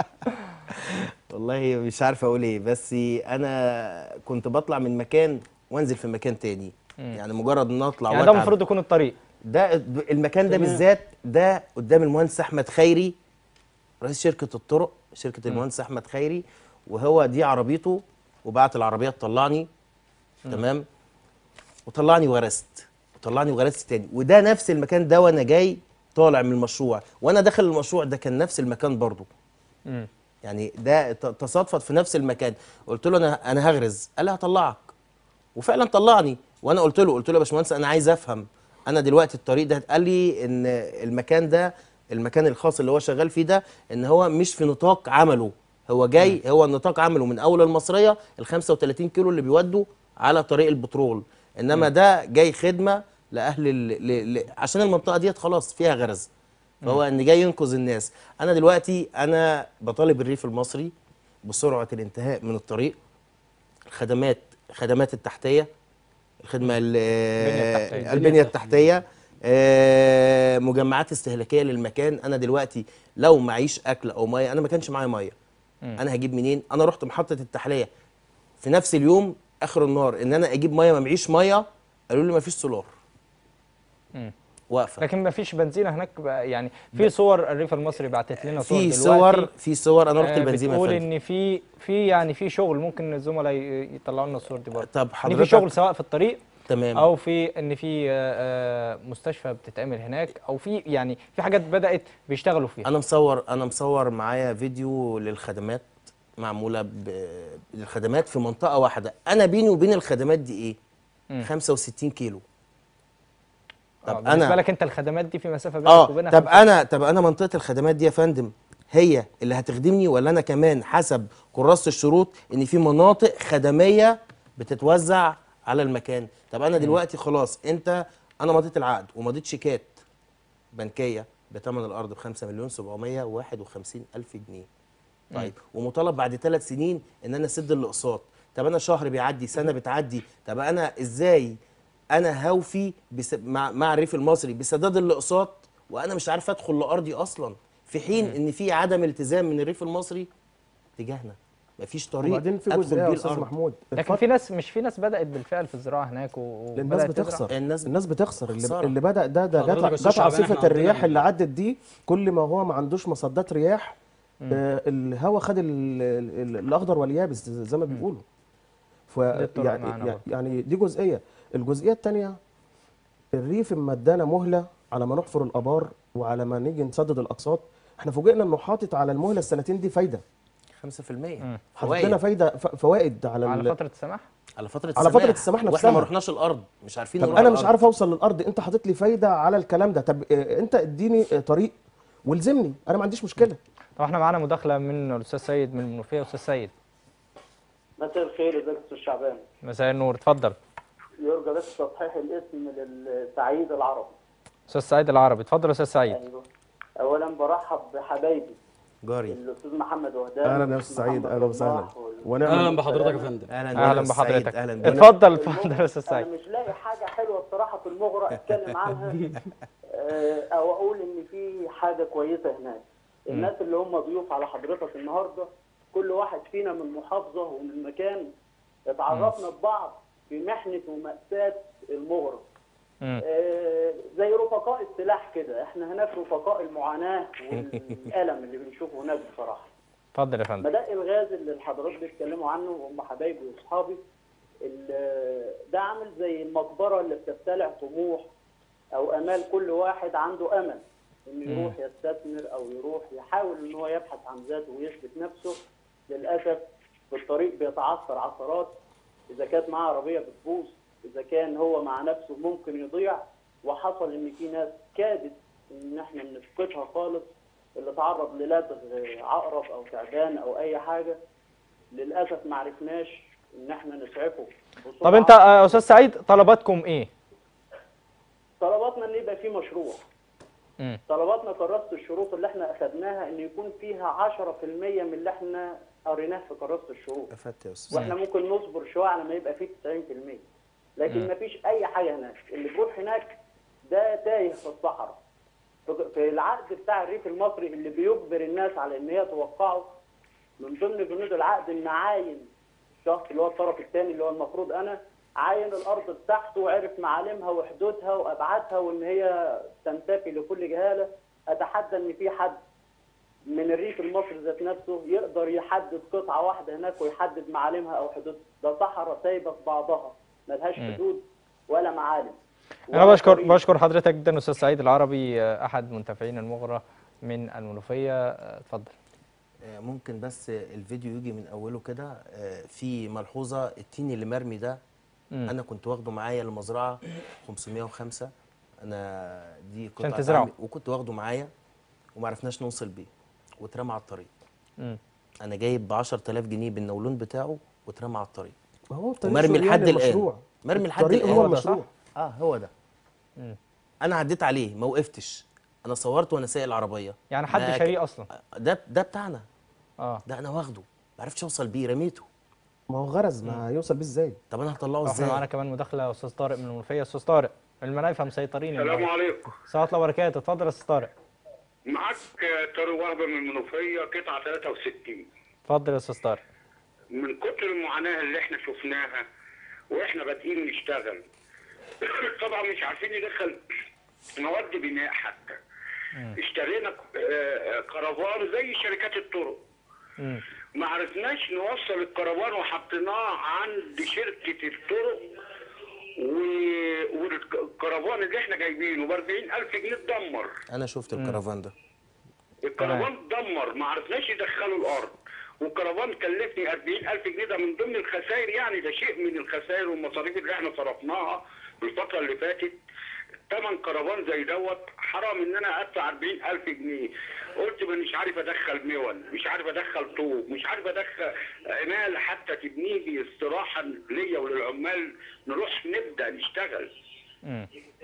E: والله مش عارف اقول ايه بس انا كنت بطلع من مكان وانزل في مكان تاني يعني مجرد ان اطلع
B: يعني ده
E: واتعب
B: المفروض يكون الطريق
E: ده المكان ده
G: تمام.
E: بالذات ده قدام المهندس احمد خيري رئيس شركه الطرق شركه المهندس احمد خيري وهو دي عربيته وبعت العربيه تطلعني تمام وطلعني وغرست وطلعني وغرست تاني وده نفس المكان ده وانا جاي طالع من المشروع وانا داخل المشروع ده كان نفس المكان برضه
B: مم.
E: يعني ده ت- تصادفت في نفس المكان قلت له انا انا هغرز قال لي هطلعك وفعلا طلعني وانا قلت له قلت له يا باشمهندس انا عايز افهم انا دلوقتي الطريق ده قال لي ان المكان ده المكان الخاص اللي هو شغال فيه ده ان هو مش في نطاق عمله هو جاي هو نطاق عمله من اول المصريه ال 35 كيلو اللي بيودوا على طريق البترول انما ده جاي خدمه لاهل ال... ل... ل... عشان المنطقه ديت خلاص فيها غرز فهو ان جاي ينقذ الناس انا دلوقتي انا بطالب الريف المصري بسرعه الانتهاء من الطريق الخدمات خدمات التحتيه الخدمه ال-
B: التحتية.
E: البنيه التحتيه آه، مجمعات استهلاكيه للمكان انا دلوقتي لو معيش اكل او ميه انا ما كانش معايا ميه انا هجيب منين انا رحت محطه التحليه في نفس اليوم اخر النهار ان انا اجيب ميه ما معيش ميه قالوا لي مفيش سولار
B: مم.
E: واقفه
B: لكن ما فيش بنزينه هناك بقى يعني في صور الريف المصري بعتت لنا صور
E: في
B: دلوقتي
E: صور في صور انا رحت
B: آه،
E: البنزيمه
B: بتقول
E: يا فندم
B: ان في في يعني في شغل ممكن الزملاء ي- يطلعوا لنا الصور دي برضه
E: طب
B: ان في
E: حضرتك
B: شغل سواء في الطريق
E: تمام
B: او في ان في آه، آه، مستشفى بتتعمل هناك او في يعني في حاجات بدات بيشتغلوا فيها
E: انا مصور انا مصور معايا فيديو للخدمات معموله ب... للخدمات في منطقه واحده انا بيني وبين الخدمات دي ايه
B: مم.
E: 65 كيلو
B: طب
E: طب
B: بالنسبه
E: انا
B: لك انت الخدمات دي في مسافه بينك
E: اه
B: وبينها
E: طب
B: خمسة-
E: انا طب انا منطقه الخدمات دي يا فندم هي اللي هتخدمني ولا انا كمان حسب كراسه الشروط ان في مناطق خدميه بتتوزع على المكان طب انا دلوقتي خلاص انت انا مضيت العقد ومضيت شيكات بنكيه بثمن الارض ب 5 مليون 751 الف جنيه طيب ومطالب بعد ثلاث سنين ان انا اسد الاقساط طب انا شهر بيعدي سنه بتعدي طب انا ازاي انا هوفي بس مع مع الريف المصري بسداد الاقساط وانا مش عارف ادخل لارضي اصلا في حين ان في عدم التزام من الريف المصري تجاهنا مفيش طريق
F: وبعدين في
E: ادخل
F: جزئيه
E: بيه
F: يا استاذ
E: الارض
F: محمود
B: لكن
F: الفرق-
B: في ناس مش في ناس بدات بالفعل في الزراعه هناك و-
F: الناس
B: وبدأت تزرع.
F: بتخسر
E: الناس-
F: الناس بتخسر اللي,
E: خسارة.
F: اللي بدا ده ده
G: حضرتك يا
F: جت
G: أستاذ
F: جت
G: شعبان،
F: عاصفه
G: إحنا
F: الرياح
G: عندنا-
F: اللي عدت دي كل ما هو ما عندوش مصدات رياح آه الهواء خد ال- ال- الاخضر واليابس زي ما بيقولوا ف
B: دي الطرق
F: يعني,
B: معانا
F: يعني-
B: برضه.
F: يعني دي جزئيه الجزئيه الثانيه الريف اما ادانا مهله على ما نحفر الابار وعلى ما نيجي نسدد الاقساط احنا فوجئنا انه حاطط على المهله السنتين دي فايده
E: 5%
F: حاطط لنا
E: فوائد
F: فايده ف- فوائد على,
B: على
F: ال-
B: فتره السماح
E: على فتره
F: على فترة السماح
E: واحنا
F: نفسها.
E: ما رحناش الارض مش عارفين
F: طب
E: نروح
F: انا مش
E: الأرض.
F: عارف اوصل للارض انت حاطط لي فايده على الكلام ده طب آه، انت اديني آه، طريق والزمني انا ما عنديش مشكله
B: طب احنا معانا مداخله من الاستاذ سيد من المنوفيه استاذ سيد
H: مساء الخير ازيك يا استاذ شعبان
B: مساء النور اتفضل
H: يرجى بس تصحيح الاسم للسعيد العربي
B: استاذ سعيد العربي اتفضل يا استاذ سعيد
H: ايوه اولا برحب بحبايبي
E: جاري
H: الاستاذ محمد وهدان
F: اهلا يا
H: والأستاذ
F: استاذ سعيد
H: محمد
F: اهلا وسهلا
H: صلاح وال-
F: ونعم
G: اهلا بحضرتك يا فندم
E: اهلا
B: اهلا
E: بيك يا أستاذ سعيد،
B: بحضرتك
E: اهلا بيك
B: اتفضل اتفضل يا استاذ
H: انا
B: سعيد
H: مش لاقي حاجه حلوه الصراحه في المغرى اتكلم عنها آه، او اقول ان في حاجه كويسه هناك الناس اللي هم ضيوف على حضرتك النهارده كل واحد فينا من محافظه ومن مكان اتعرفنا ببعض في محنه ومأساة المغرى
B: مم.
H: آه، زي رفقاء السلاح كده احنا هناك رفقاء المعاناه والالم اللي بنشوفه هناك بصراحه
B: اتفضل يا فندم
H: مداء الغاز اللي الحضرات بيتكلموا عنه وهم حبايبي واصحابي ال- ده عامل زي المقبره اللي بتبتلع طموح او امال كل واحد عنده امل انه يروح يستثمر او يروح يحاول ان هو يبحث عن ذاته ويثبت نفسه للاسف في الطريق بيتعثر عثرات اذا كانت معاه عربيه بتبوظ اذا كان هو مع نفسه ممكن يضيع وحصل ان في ناس كادت ان احنا نفقدها خالص اللي تعرض للدغ عقرب او تعبان او اي حاجه للاسف ما عرفناش ان احنا نسعفه
B: طب
H: بسرعة.
B: انت آه، استاذ سعيد طلباتكم ايه
H: طلباتنا ان يبقى في مشروع
B: مم.
H: طلباتنا كراسه الشروط اللي احنا اخذناها ان يكون فيها 10% من اللي احنا قريناه في كراسه الشروط
E: افدت يا استاذ
H: واحنا ممكن نصبر شويه على ما يبقى فيه 90% لكن ما فيش اي حاجه هناك اللي بيروح هناك ده تايه في الصحراء في- في العقد بتاع الريف المصري اللي بيجبر الناس على ان هي توقعه من ضمن بنود العقد ان عاين الشخص اللي هو الطرف الثاني اللي هو المفروض انا عاين الارض بتاعته وعرف معالمها وحدودها وابعادها وان هي تنتفي لكل جهاله اتحدى ان في حد من الريف المصري ذات نفسه يقدر يحدد قطعه واحده هناك ويحدد معالمها او حدودها ده صحراء سايبه في بعضها ملهاش حدود ولا معالم
B: انا
H: ولا
B: بشكر
H: طريق.
B: بشكر حضرتك جدا استاذ سعيد العربي آه، احد منتفعين المغرى من المنوفيه آه، اتفضل
E: آه، ممكن بس الفيديو يجي من اوله كده آه، في ملحوظه التين اللي مرمي ده
B: مم.
E: انا كنت واخده معايا المزرعه 505 انا دي قطعه
B: عشان تزرعه.
E: عمي- وكنت واخده معايا وما عرفناش نوصل بيه واترمى على الطريق
B: مم.
E: انا جايب ب 10000 جنيه بالنولون بتاعه واترمى على الطريق
F: ما هو الطريق
E: ومرمي
F: شريان
E: لحد الان
F: المشروع.
E: مرمي لحد
F: الطريق
E: الان
F: هو
B: هو ده
F: المشروع
E: اه هو ده
B: مم.
E: انا عديت عليه ما وقفتش انا صورت وانا سايق العربيه
B: يعني حد
E: ما ك-
B: شاريه اصلا
E: ده ده بتاعنا
B: اه
E: ده انا واخده ما عرفتش اوصل بيه رميته
F: ما هو غرز ما هيوصل بيه ازاي
E: طب انا هطلعه
B: احنا معانا
E: ازاي
B: كمان مداخله استاذ طارق من المنوفيه استاذ طارق المنايفه مسيطرين
I: السلام
B: النهاردة.
I: عليكم
B: السلام الله وبركاته اتفضل يا استاذ طارق
I: معاك طارق وهبه من المنوفيه قطعه 63
B: اتفضل يا استاذ طارق
I: من كتر المعاناه اللي احنا شفناها واحنا بادئين نشتغل طبعا مش عارفين ندخل مواد بناء حتى اشترينا آه، كرفان زي شركات الطرق
B: مم.
I: ما عرفناش نوصل الكرفان وحطيناه عند شركة الطرق و- والكرفان اللي احنا جايبينه ب 40000 جنيه اتدمر
E: انا شفت الكرفان ده
I: الكرفان اتدمر ما عرفناش ندخله الارض والكرفان كلفني 40000 جنيه ده من ضمن الخسائر يعني ده شيء من الخسائر والمصاريف اللي احنا صرفناها الفتره اللي فاتت ثمن كرفان زي دوت حرام ان انا ادفع 40000 جنيه قلت ما مش عارف ادخل مون مش عارف ادخل طوب مش عارف ادخل عمال حتى تبني لي استراحه ليا وللعمال نروح نبدا نشتغل
B: مم.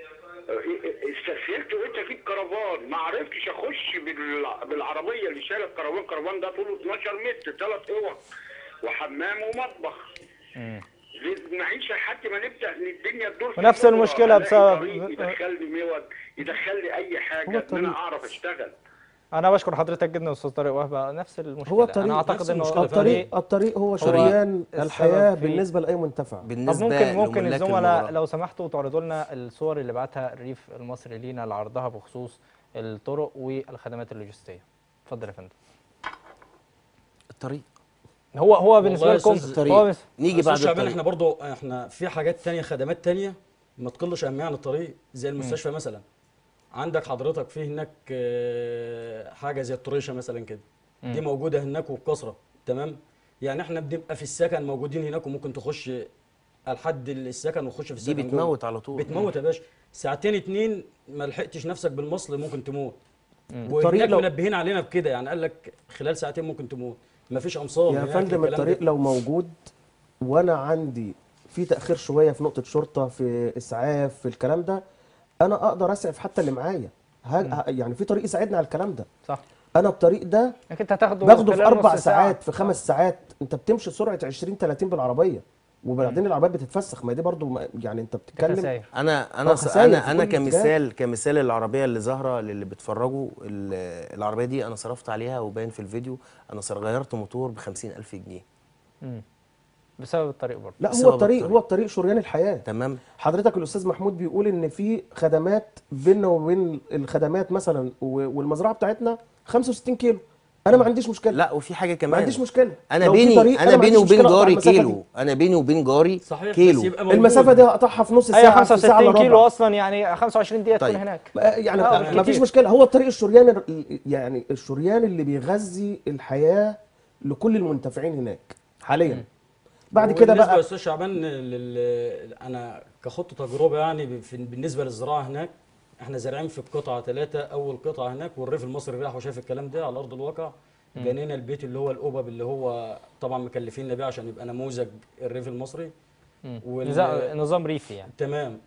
I: استسهلت وانت في الكرفان ما عرفتش اخش بالع- بالعربيه اللي شايله الكرفان الكرفان ده طوله 12 متر ثلاث اوض وحمام ومطبخ
B: مم.
I: معيشه لحد ما نبدا الدنيا تدور في
B: ونفس
I: الأوضة.
B: المشكلة
I: ألاقي
B: بسبب-
I: طريق يدخل لي مود يدخل لي اي حاجه ان
F: الطريق.
I: انا اعرف اشتغل
B: انا بشكر حضرتك جدا استاذ طارق وهبه نفس المشكله
F: هو الطريق
B: انا اعتقد
G: نفس
B: انه
G: المشكلة
F: الطريق الطريق هو شريان
B: السبب
F: الحياه
B: في-
F: بالنسبه لاي منتفع
B: طب
E: بالنسبه
B: ممكن ممكن
E: لملاك
B: الزملاء
E: المباراة.
B: لو سمحتوا تعرضوا لنا الصور اللي بعتها الريف المصري لينا لعرضها بخصوص الطرق والخدمات اللوجستيه اتفضل يا فندم
E: الطريق
B: هو هو بالنسبه
G: والله يا
B: لكم
G: أستاذ-
E: الطريق
B: هو بس
E: نيجي
G: أستاذ
E: بعد
G: شعبان
E: الطريق
G: احنا برضو احنا في حاجات تانية خدمات تانية ما تقلش اهميه عن الطريق زي المستشفى مثلا عندك حضرتك في هناك آه، حاجه زي الطريشه مثلا كده دي موجوده هناك وبكثره تمام يعني احنا بنبقى في السكن موجودين هناك وممكن تخش لحد السكن وتخش في
E: دي
G: السكن جوه.
E: بتموت على طول
G: بتموت يا باشا ساعتين اتنين ما لحقتش نفسك بالمصل ممكن تموت
F: الطريق
G: وهناك
F: لو-
G: منبهين علينا بكده يعني قال لك خلال ساعتين ممكن تموت مفيش امصار
F: يا
G: هناك
F: فندم
G: الكلام ده.
F: الطريق لو موجود وانا عندي في تاخير شويه في نقطه شرطه في اسعاف في الكلام ده انا اقدر اسعف حتى اللي معايا ها- يعني في طريق يساعدني على الكلام ده
B: صح
F: انا الطريق ده
B: انك انت هتاخده
F: باخده في
B: خلال
F: اربع
B: نص ساعة.
F: ساعات في خمس ساعات انت بتمشي سرعه 20 30 بالعربيه وبعدين العربيات بتتفسخ ما دي برضو ما- يعني انت بتتكلم
B: خسائر.
E: انا
F: آه،
E: انا
F: خسائر في
E: انا انا
F: كل اتجاه.
E: كمثال كمثال العربيه اللي ظاهره للي بيتفرجوا ال- العربيه دي انا صرفت عليها وباين في الفيديو انا صار غيرت موتور ب 50000 جنيه
B: بسبب الطريق برضه
F: لا
E: بسبب
F: هو الطريق
E: الطريق.
F: هو الطريق شريان الحياه
E: تمام
F: حضرتك الاستاذ محمود بيقول ان في خدمات بيننا وبين الخدمات مثلا و- والمزرعه بتاعتنا 65 كيلو انا ما عنديش مشكله
E: لا وفي حاجه كمان
F: ما عنديش مشكله
E: انا
F: لو في
E: بيني
F: طريق،
E: انا
F: ما
E: بيني
F: عنديش
E: وبين
F: مشكلة أقطع
E: جاري
F: المسافة
E: كيلو
F: دي.
E: انا بيني وبين جاري
G: صحيح
E: كيلو
G: بس يبقى موجود.
F: المسافه دي اقطعها في نص
B: اي
F: ساعه في ساعه
B: 65
F: الا
B: كيلو
F: ربع
B: اصلا يعني 25 دقيقه تكون
E: طيب.
B: هناك
F: يعني
B: آه،
F: ما فيش
B: كتير.
F: مشكله هو الطريق الشريان ال- يعني الشريان اللي بيغذي الحياه لكل المنتفعين هناك حاليا بعد كده
G: وبالنسبه يا
F: بقى
G: استاذ شعبان لل... انا كخط تجربه يعني ب- في... بالنسبه للزراعه هناك احنا زارعين في قطعه ثلاثه اول قطعه هناك والريف المصري راح وشاف الكلام ده على ارض الواقع بنينا البيت اللي هو الاوبب اللي هو طبعا مكلفيننا بيه عشان يبقى نموذج الريف المصري وال-
B: نظام- نظام ريفي يعني
G: تمام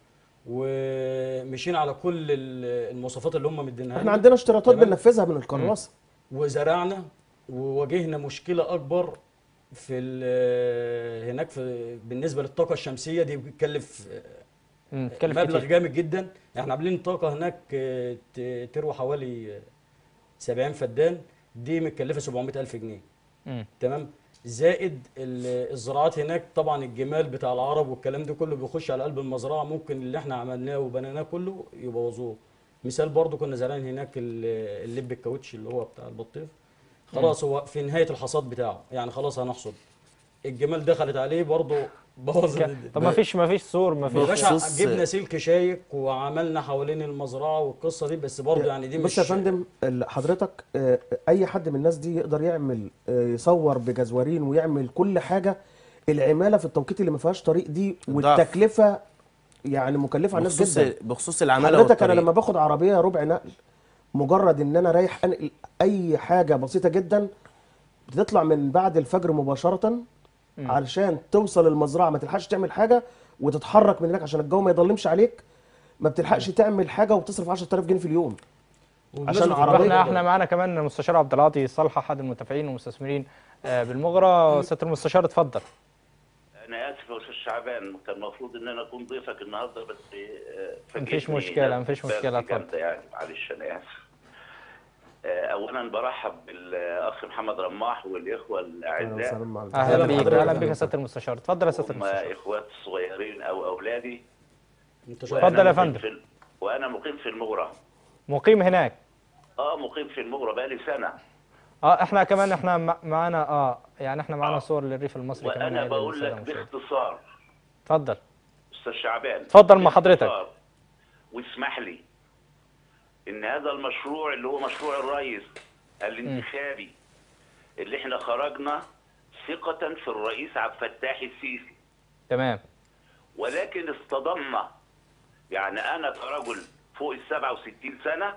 G: ومشينا على كل ال- المواصفات اللي هم مدينها
F: احنا
G: لنا.
F: عندنا اشتراطات
G: تمام.
F: بننفذها من الكراسه
G: وزرعنا وواجهنا مشكله اكبر في ال- هناك في بالنسبه للطاقه الشمسيه دي بتكلف
B: مم، تكلف
G: مبلغ
B: كتير
G: جامد جدا احنا عاملين طاقه هناك آه، ت- تروى حوالي آه، 70 فدان دي متكلفه 700 الف جنيه
B: مم.
G: تمام زائد ال- الزراعات هناك طبعا الجمال بتاع العرب والكلام ده كله بيخش على قلب المزرعه ممكن اللي احنا عملناه وبنيناه كله يبوظوه مثال برضو كنا زارعين هناك ال- اللب الكاوتش اللي هو بتاع البطيخ خلاص هو في نهايه الحصاد بتاعه يعني خلاص هنحصد الجمال دخلت عليه برضو بوظ
B: ك- طب ما فيش ما فيش سور ما
G: يا
B: فيش
G: باشا
E: بخصوص-
G: جبنا سلك شايك وعملنا حوالين المزرعه والقصه دي بس برضه يعني دي
F: بص
G: مش
F: يا فندم ال- حضرتك آه، اي حد من الناس دي يقدر يعمل آه، يصور بجزورين ويعمل كل حاجه العماله في التوقيت اللي ما فيهاش طريق دي
E: الضعف.
F: والتكلفه يعني مكلفه على الناس
E: بخصوص
F: جدا
E: بخصوص العماله
F: حضرتك انا
E: والطريق.
F: لما باخد عربيه ربع نقل مجرد ان انا رايح انقل اي حاجه بسيطه جدا بتطلع من بعد الفجر مباشره علشان توصل المزرعه ما تلحقش تعمل حاجه وتتحرك من هناك عشان الجو ما يضلمش عليك ما بتلحقش تعمل حاجه وبتصرف 10000 جنيه في اليوم عشان
G: وبمناسبة
F: عربية-
B: احنا احنا معانا كمان المستشار عبد العاطي صالح احد المتابعين والمستثمرين آه، بالمغرى سياده المستشار اتفضل
J: انا اسف يا استاذ شعبان كان المفروض ان انا اكون ضيفك النهارده بس آه،
B: مفيش
J: فاجئتني
B: مشكلة، مفيش
J: بس
B: مشكلة، اتفضل.
J: جامدة يعني معلش انا اسف آه، اولا برحب بالاخ محمد رماح والاخوه
F: أهلا
J: الاعزاء
F: وسهلا مع
B: اهلا
G: أهلا
B: بيك
G: بحضرتك.
B: اهلا بيك يا سياده المستشار اتفضل يا سياده
J: هم
B: المستشار
J: اخوات صغيرين او اولادي
G: انت
C: وأنا
B: اتفضل يا
C: مقيم
B: فندم.
C: في ال- وانا مقيم في المغرة
B: مقيم هناك
C: اه مقيم في المغرة بقالي سنة
B: اه احنا كمان احنا مع- معانا اه يعني احنا معانا
C: آه.
B: صور للريف المصري كمان
C: وانا
B: عايز
C: بقول
B: السادة
C: لك
B: المشاهدين.
C: باختصار
B: اتفضل
C: استاذ شعبان
B: اتفضل مع حضرتك.
C: باختصار، واسمح لي ان هذا المشروع اللي هو مشروع الرئيس الانتخابي اللي احنا خرجنا ثقة في الرئيس عبد الفتاح السيسي
B: تمام
C: ولكن اصطدمنا يعني انا كرجل فوق ال 67 سنة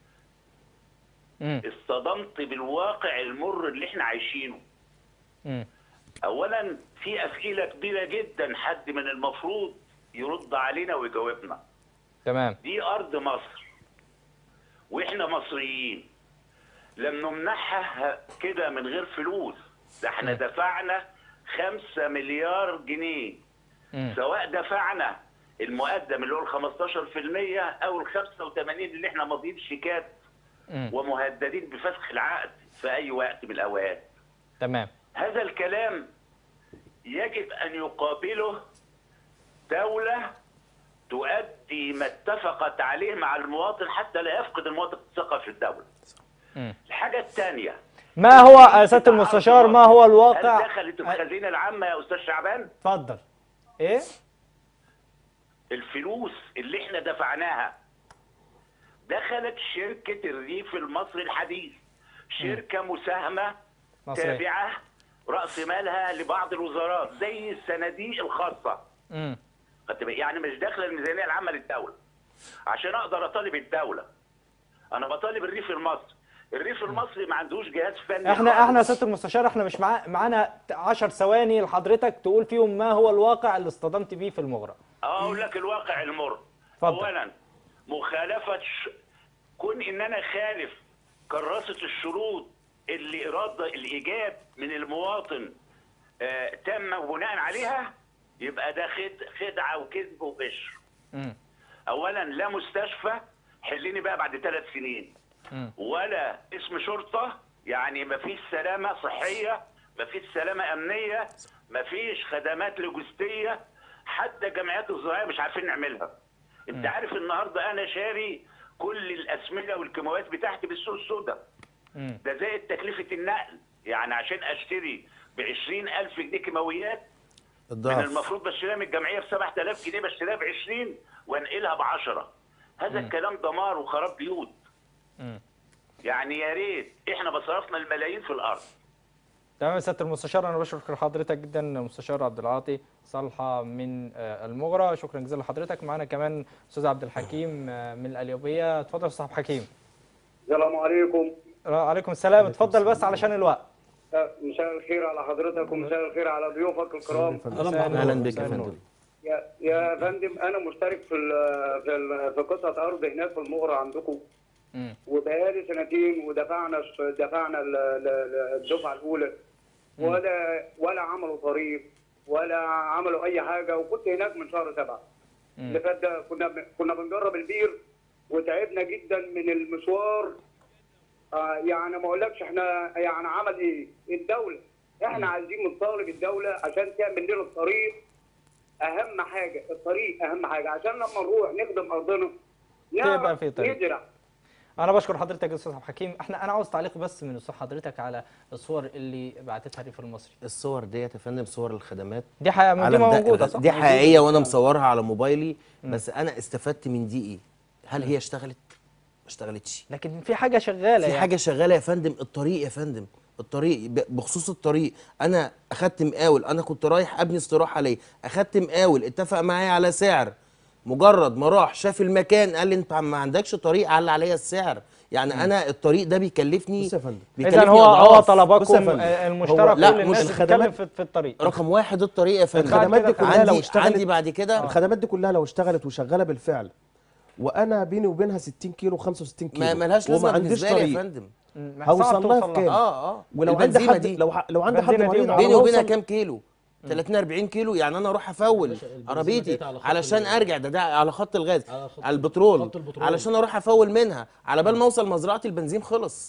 B: امم
C: اصطدمت بالواقع المر اللي احنا عايشينه
B: امم
C: اولا في اسئله كبيره جدا حد من المفروض يرد علينا ويجاوبنا
B: تمام
C: دي ارض مصر واحنا مصريين لم نمنحها كده من غير فلوس ده احنا دفعنا خمسة مليار جنيه
B: امم
C: سواء دفعنا المقدم اللي هو ال 15% او ال 85 اللي احنا ماضيين شيكات
B: امم
C: ومهددين بفسخ العقد في اي وقت من الاوقات
B: تمام
C: هذا الكلام يجب ان يقابله دوله تؤدي ما اتفقت عليه مع المواطن حتى لا يفقد المواطن الثقه في الدوله.
B: مم.
C: الحاجه الثانيه
B: ما هو يا سياده المستشار ما هو
C: هل
B: الواقع
C: دخلت الخزينه العامه يا استاذ شعبان؟
B: اتفضل ايه
C: الفلوس اللي احنا دفعناها دخلت شركه الريف المصري الحديث شركه مساهمه
B: مصري
C: تابعه راس مالها لبعض الوزارات زي الصناديق الخاصه
B: امم
C: خدت بالك؟ يعني مش داخله الميزانيه العامه للدوله عشان اقدر اطالب الدوله انا بطالب الريف المصري الريف المصري ما عندوش جهاز فني
B: احنا
C: خالص.
B: احنا يا سياده المستشار احنا مش معا معانا 10 ثواني لحضرتك تقول فيهم ما هو الواقع اللي اصطدمت بيه في المغرب
C: اقول لك الواقع المر
B: اتفضل.
C: اولا مخالفه ش... كون ان انا خالف كراسه الشروط اللي اراده الايجاب من المواطن آه تم بناء عليها يبقى ده خد... خدعه وكذب وغش
B: امم
C: اولا لا مستشفى حلني بقى بعد ثلاث سنين
B: مم.
C: ولا اسم شرطه يعني مفيش سلامه صحيه مفيش سلامه امنيه مفيش خدمات لوجستيه حتى الجمعيات الزراعيه مش عارفين نعملها انت عارف النهارده انا شاري كل الاسمده والكيماويات بتاعتي بالسوق السوداء
B: امم
C: ده زائد تكلفه النقل يعني عشان اشتري ب 20000 جنيه كيماويات من
E: الضعف
C: المفروض بشتريها من الجمعيه ب 7000 جنيه بشتريها ب 20 وانقلها ب 10 هذا الكلام دمار وخراب بيوت
B: مم.
C: يعني يا ريت احنا بصرفنا الملايين في الارض
B: تمام يا سياده المستشار انا بشكر حضرتك جدا المستشار عبد العاطي صالحه من آه، المغرى شكرا جزيلا لحضرتك معانا كمان استاذ عبد الحكيم آه، من القليوبيه اتفضل يا استاذ عبد الحكيم
H: السلام عليكم
B: عليكم السلام اتفضل بس علشان الوقت
H: مساء الخير على حضرتك ومساء الخير على ضيوفك الكرام
G: اهلا بحضرتك
E: اهلا بك
B: مساء
E: يا
B: النور.
E: فندم
H: يا يا فندم انا مشترك في ال- في ال- في قطعه ارض هناك في المغرى عندكم
B: مم.
H: وبقالي سنتين ودفعنا دفعنا ال- ال- الدفعه الاولى ولا ولا عملوا طريق ولا عملوا اي حاجه وكنت هناك من شهر سبعه اللي فات ده كنا ب- كنا بنجرب البير وتعبنا جدا من المشوار آه يعني ما اقولكش احنا يعني عمل ايه الدوله احنا عايزين نطالب الدوله عشان تعمل لنا الطريق اهم حاجه الطريق اهم حاجه عشان لما نروح نخدم ارضنا
B: تبقى
H: نعرف
B: في طريق.
H: نزرع
B: انا بشكر حضرتك يا استاذ عبد الحكيم احنا انا عاوز تعليق بس من استاذ حضرتك على الصور اللي بعتتها الريف المصري
E: الصور ديت يا فندم صور الخدمات
B: دي حقيقه دي
E: على ده-
B: موجوده صح
E: دي حقيقيه وانا مصورها على موبايلي بس انا استفدت من دي ايه هل هي اشتغلت ما اشتغلتش
B: لكن في حاجه شغاله
E: في
B: يعني.
E: حاجه شغاله يا فندم الطريق يا فندم الطريق ب- بخصوص الطريق انا اخدت مقاول انا كنت رايح ابني استراحه ليه اخدت مقاول اتفق معايا على سعر مجرد ما راح شاف المكان قال لي انت ما عندكش طريق على عليا السعر يعني انا الطريق ده بيكلفني
F: بص يا فندم.
E: بيكلفني
B: اذا هو هو
E: أضعاف.
F: بص يا
B: طلبكم
F: فندم.
B: آه، المشترك
F: هو-
E: لا،
B: كل الناس
E: مش
B: بتتكلم
F: الخدمات-
B: في, في الطريق
E: رقم واحد الطريق يا فندم
F: الخدمات دي
B: كده
F: كلها لو
E: عندي
F: اشتغلت
E: عندي بعد كده
F: الخدمات دي كلها لو اشتغلت وشغاله بالفعل وانا بيني وبينها 60 كيلو 65 كيلو
E: ما ملهاش لازمه
F: وما عنديش
E: بالنسبه لي يا
F: طريق
E: فندم
B: مم،
F: هوصل
B: صعب
F: لها
B: توصل
F: في كام؟
E: اه اه
F: ولو عندي
E: البنزينة
F: حد
E: دي
F: لو ح- لو عندي حد
B: بنزينة دي
F: مريض
B: وضعها
E: بيني
F: على
E: وبينها
F: موصل-
E: كام كيلو 30 40 كيلو يعني انا اروح افول عربيتي
G: ديت على خط
E: علشان
G: ال-
E: ارجع ده ده على خط الغاز
G: على خط-
E: على البترول
G: خط البترول.
E: علشان اروح افول منها على بال ما اوصل مزرعه البنزين خلص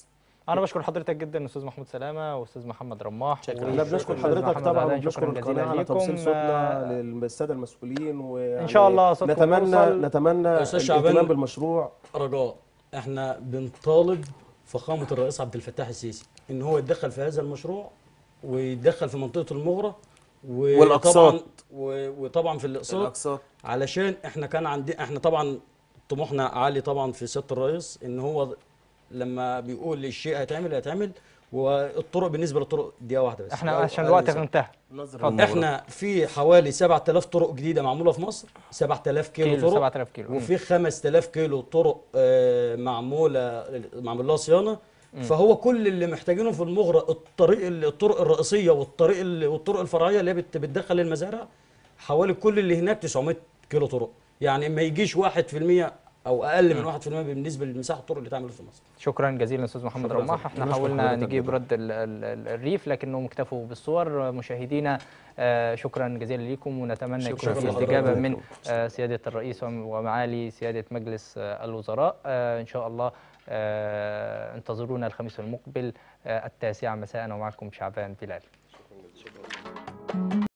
B: انا بشكر حضرتك جدا استاذ محمود سلامه واستاذ محمد رماح
E: شكراً.
F: احنا بنشكر
B: وأستاذ
F: حضرتك
B: محمد
F: طبعا
B: عدنان.
F: وبنشكر
B: شكراً جزيلاً
F: القناه على
B: ليكم.
F: توصيل صوتنا
B: آه،
F: للساده المسؤولين ويعني
B: إن شاء الله صوتكم
F: نتمنى
B: يوصل.
F: نتمنى
G: أستاذ
F: الاهتمام
G: شعبان.
F: بالمشروع
G: رجاء احنا بنطالب فخامه الرئيس عبد الفتاح السيسي ان هو يتدخل في هذا المشروع ويتدخل في منطقه المغره وطبعا
E: والأقساط.
G: و- وطبعا في الاقساط
E: الاقساط
G: علشان احنا كان عندي احنا طبعا طموحنا عالي طبعا في سياده الرئيس ان هو لما بيقول الشيء هيتعمل هيتعمل والطرق بالنسبه للطرق دقيقه واحده بس
B: احنا
G: أو
B: عشان
G: أقل
B: الوقت
G: من ساعة.
B: انتهى
E: نظر
B: اتفضل.
E: المغرب.
G: احنا في حوالي 7000 طرق جديده معموله في مصر 7000 كيلو,
B: كيلو
G: طرق
B: 7000 كيلو
G: وفي 5000 كيلو طرق آه، معموله معمول لها صيانه فهو كل اللي محتاجينه في المغرى الطريق الطرق الرئيسيه والطريق ال- والطرق الفرعيه اللي هي بت- بتدخل المزارع حوالي كل اللي هناك 900 كيلو طرق يعني ما يجيش 1% او اقل من 1% بالنسبه لمساحه الطرق اللي تعمل في مصر
B: شكرا جزيلا استاذ محمد
F: شكراً
B: رماح
F: جزيلاً.
B: احنا
F: بنشكر
B: حاولنا
F: حضرتك
B: نجيب
F: جداً.
B: رد ال- ال- ال- الريف لكنهم اكتفوا بالصور مشاهدينا آه، شكرا جزيلا لكم ونتمنى يكون
G: شكراً
B: في
G: لحضرتك.
B: استجابه من آه، سياده الرئيس وم- ومعالي سياده مجلس آه، الوزراء آه، ان شاء الله آه، انتظرونا الخميس المقبل آه، التاسعه مساء ومعكم شعبان بلال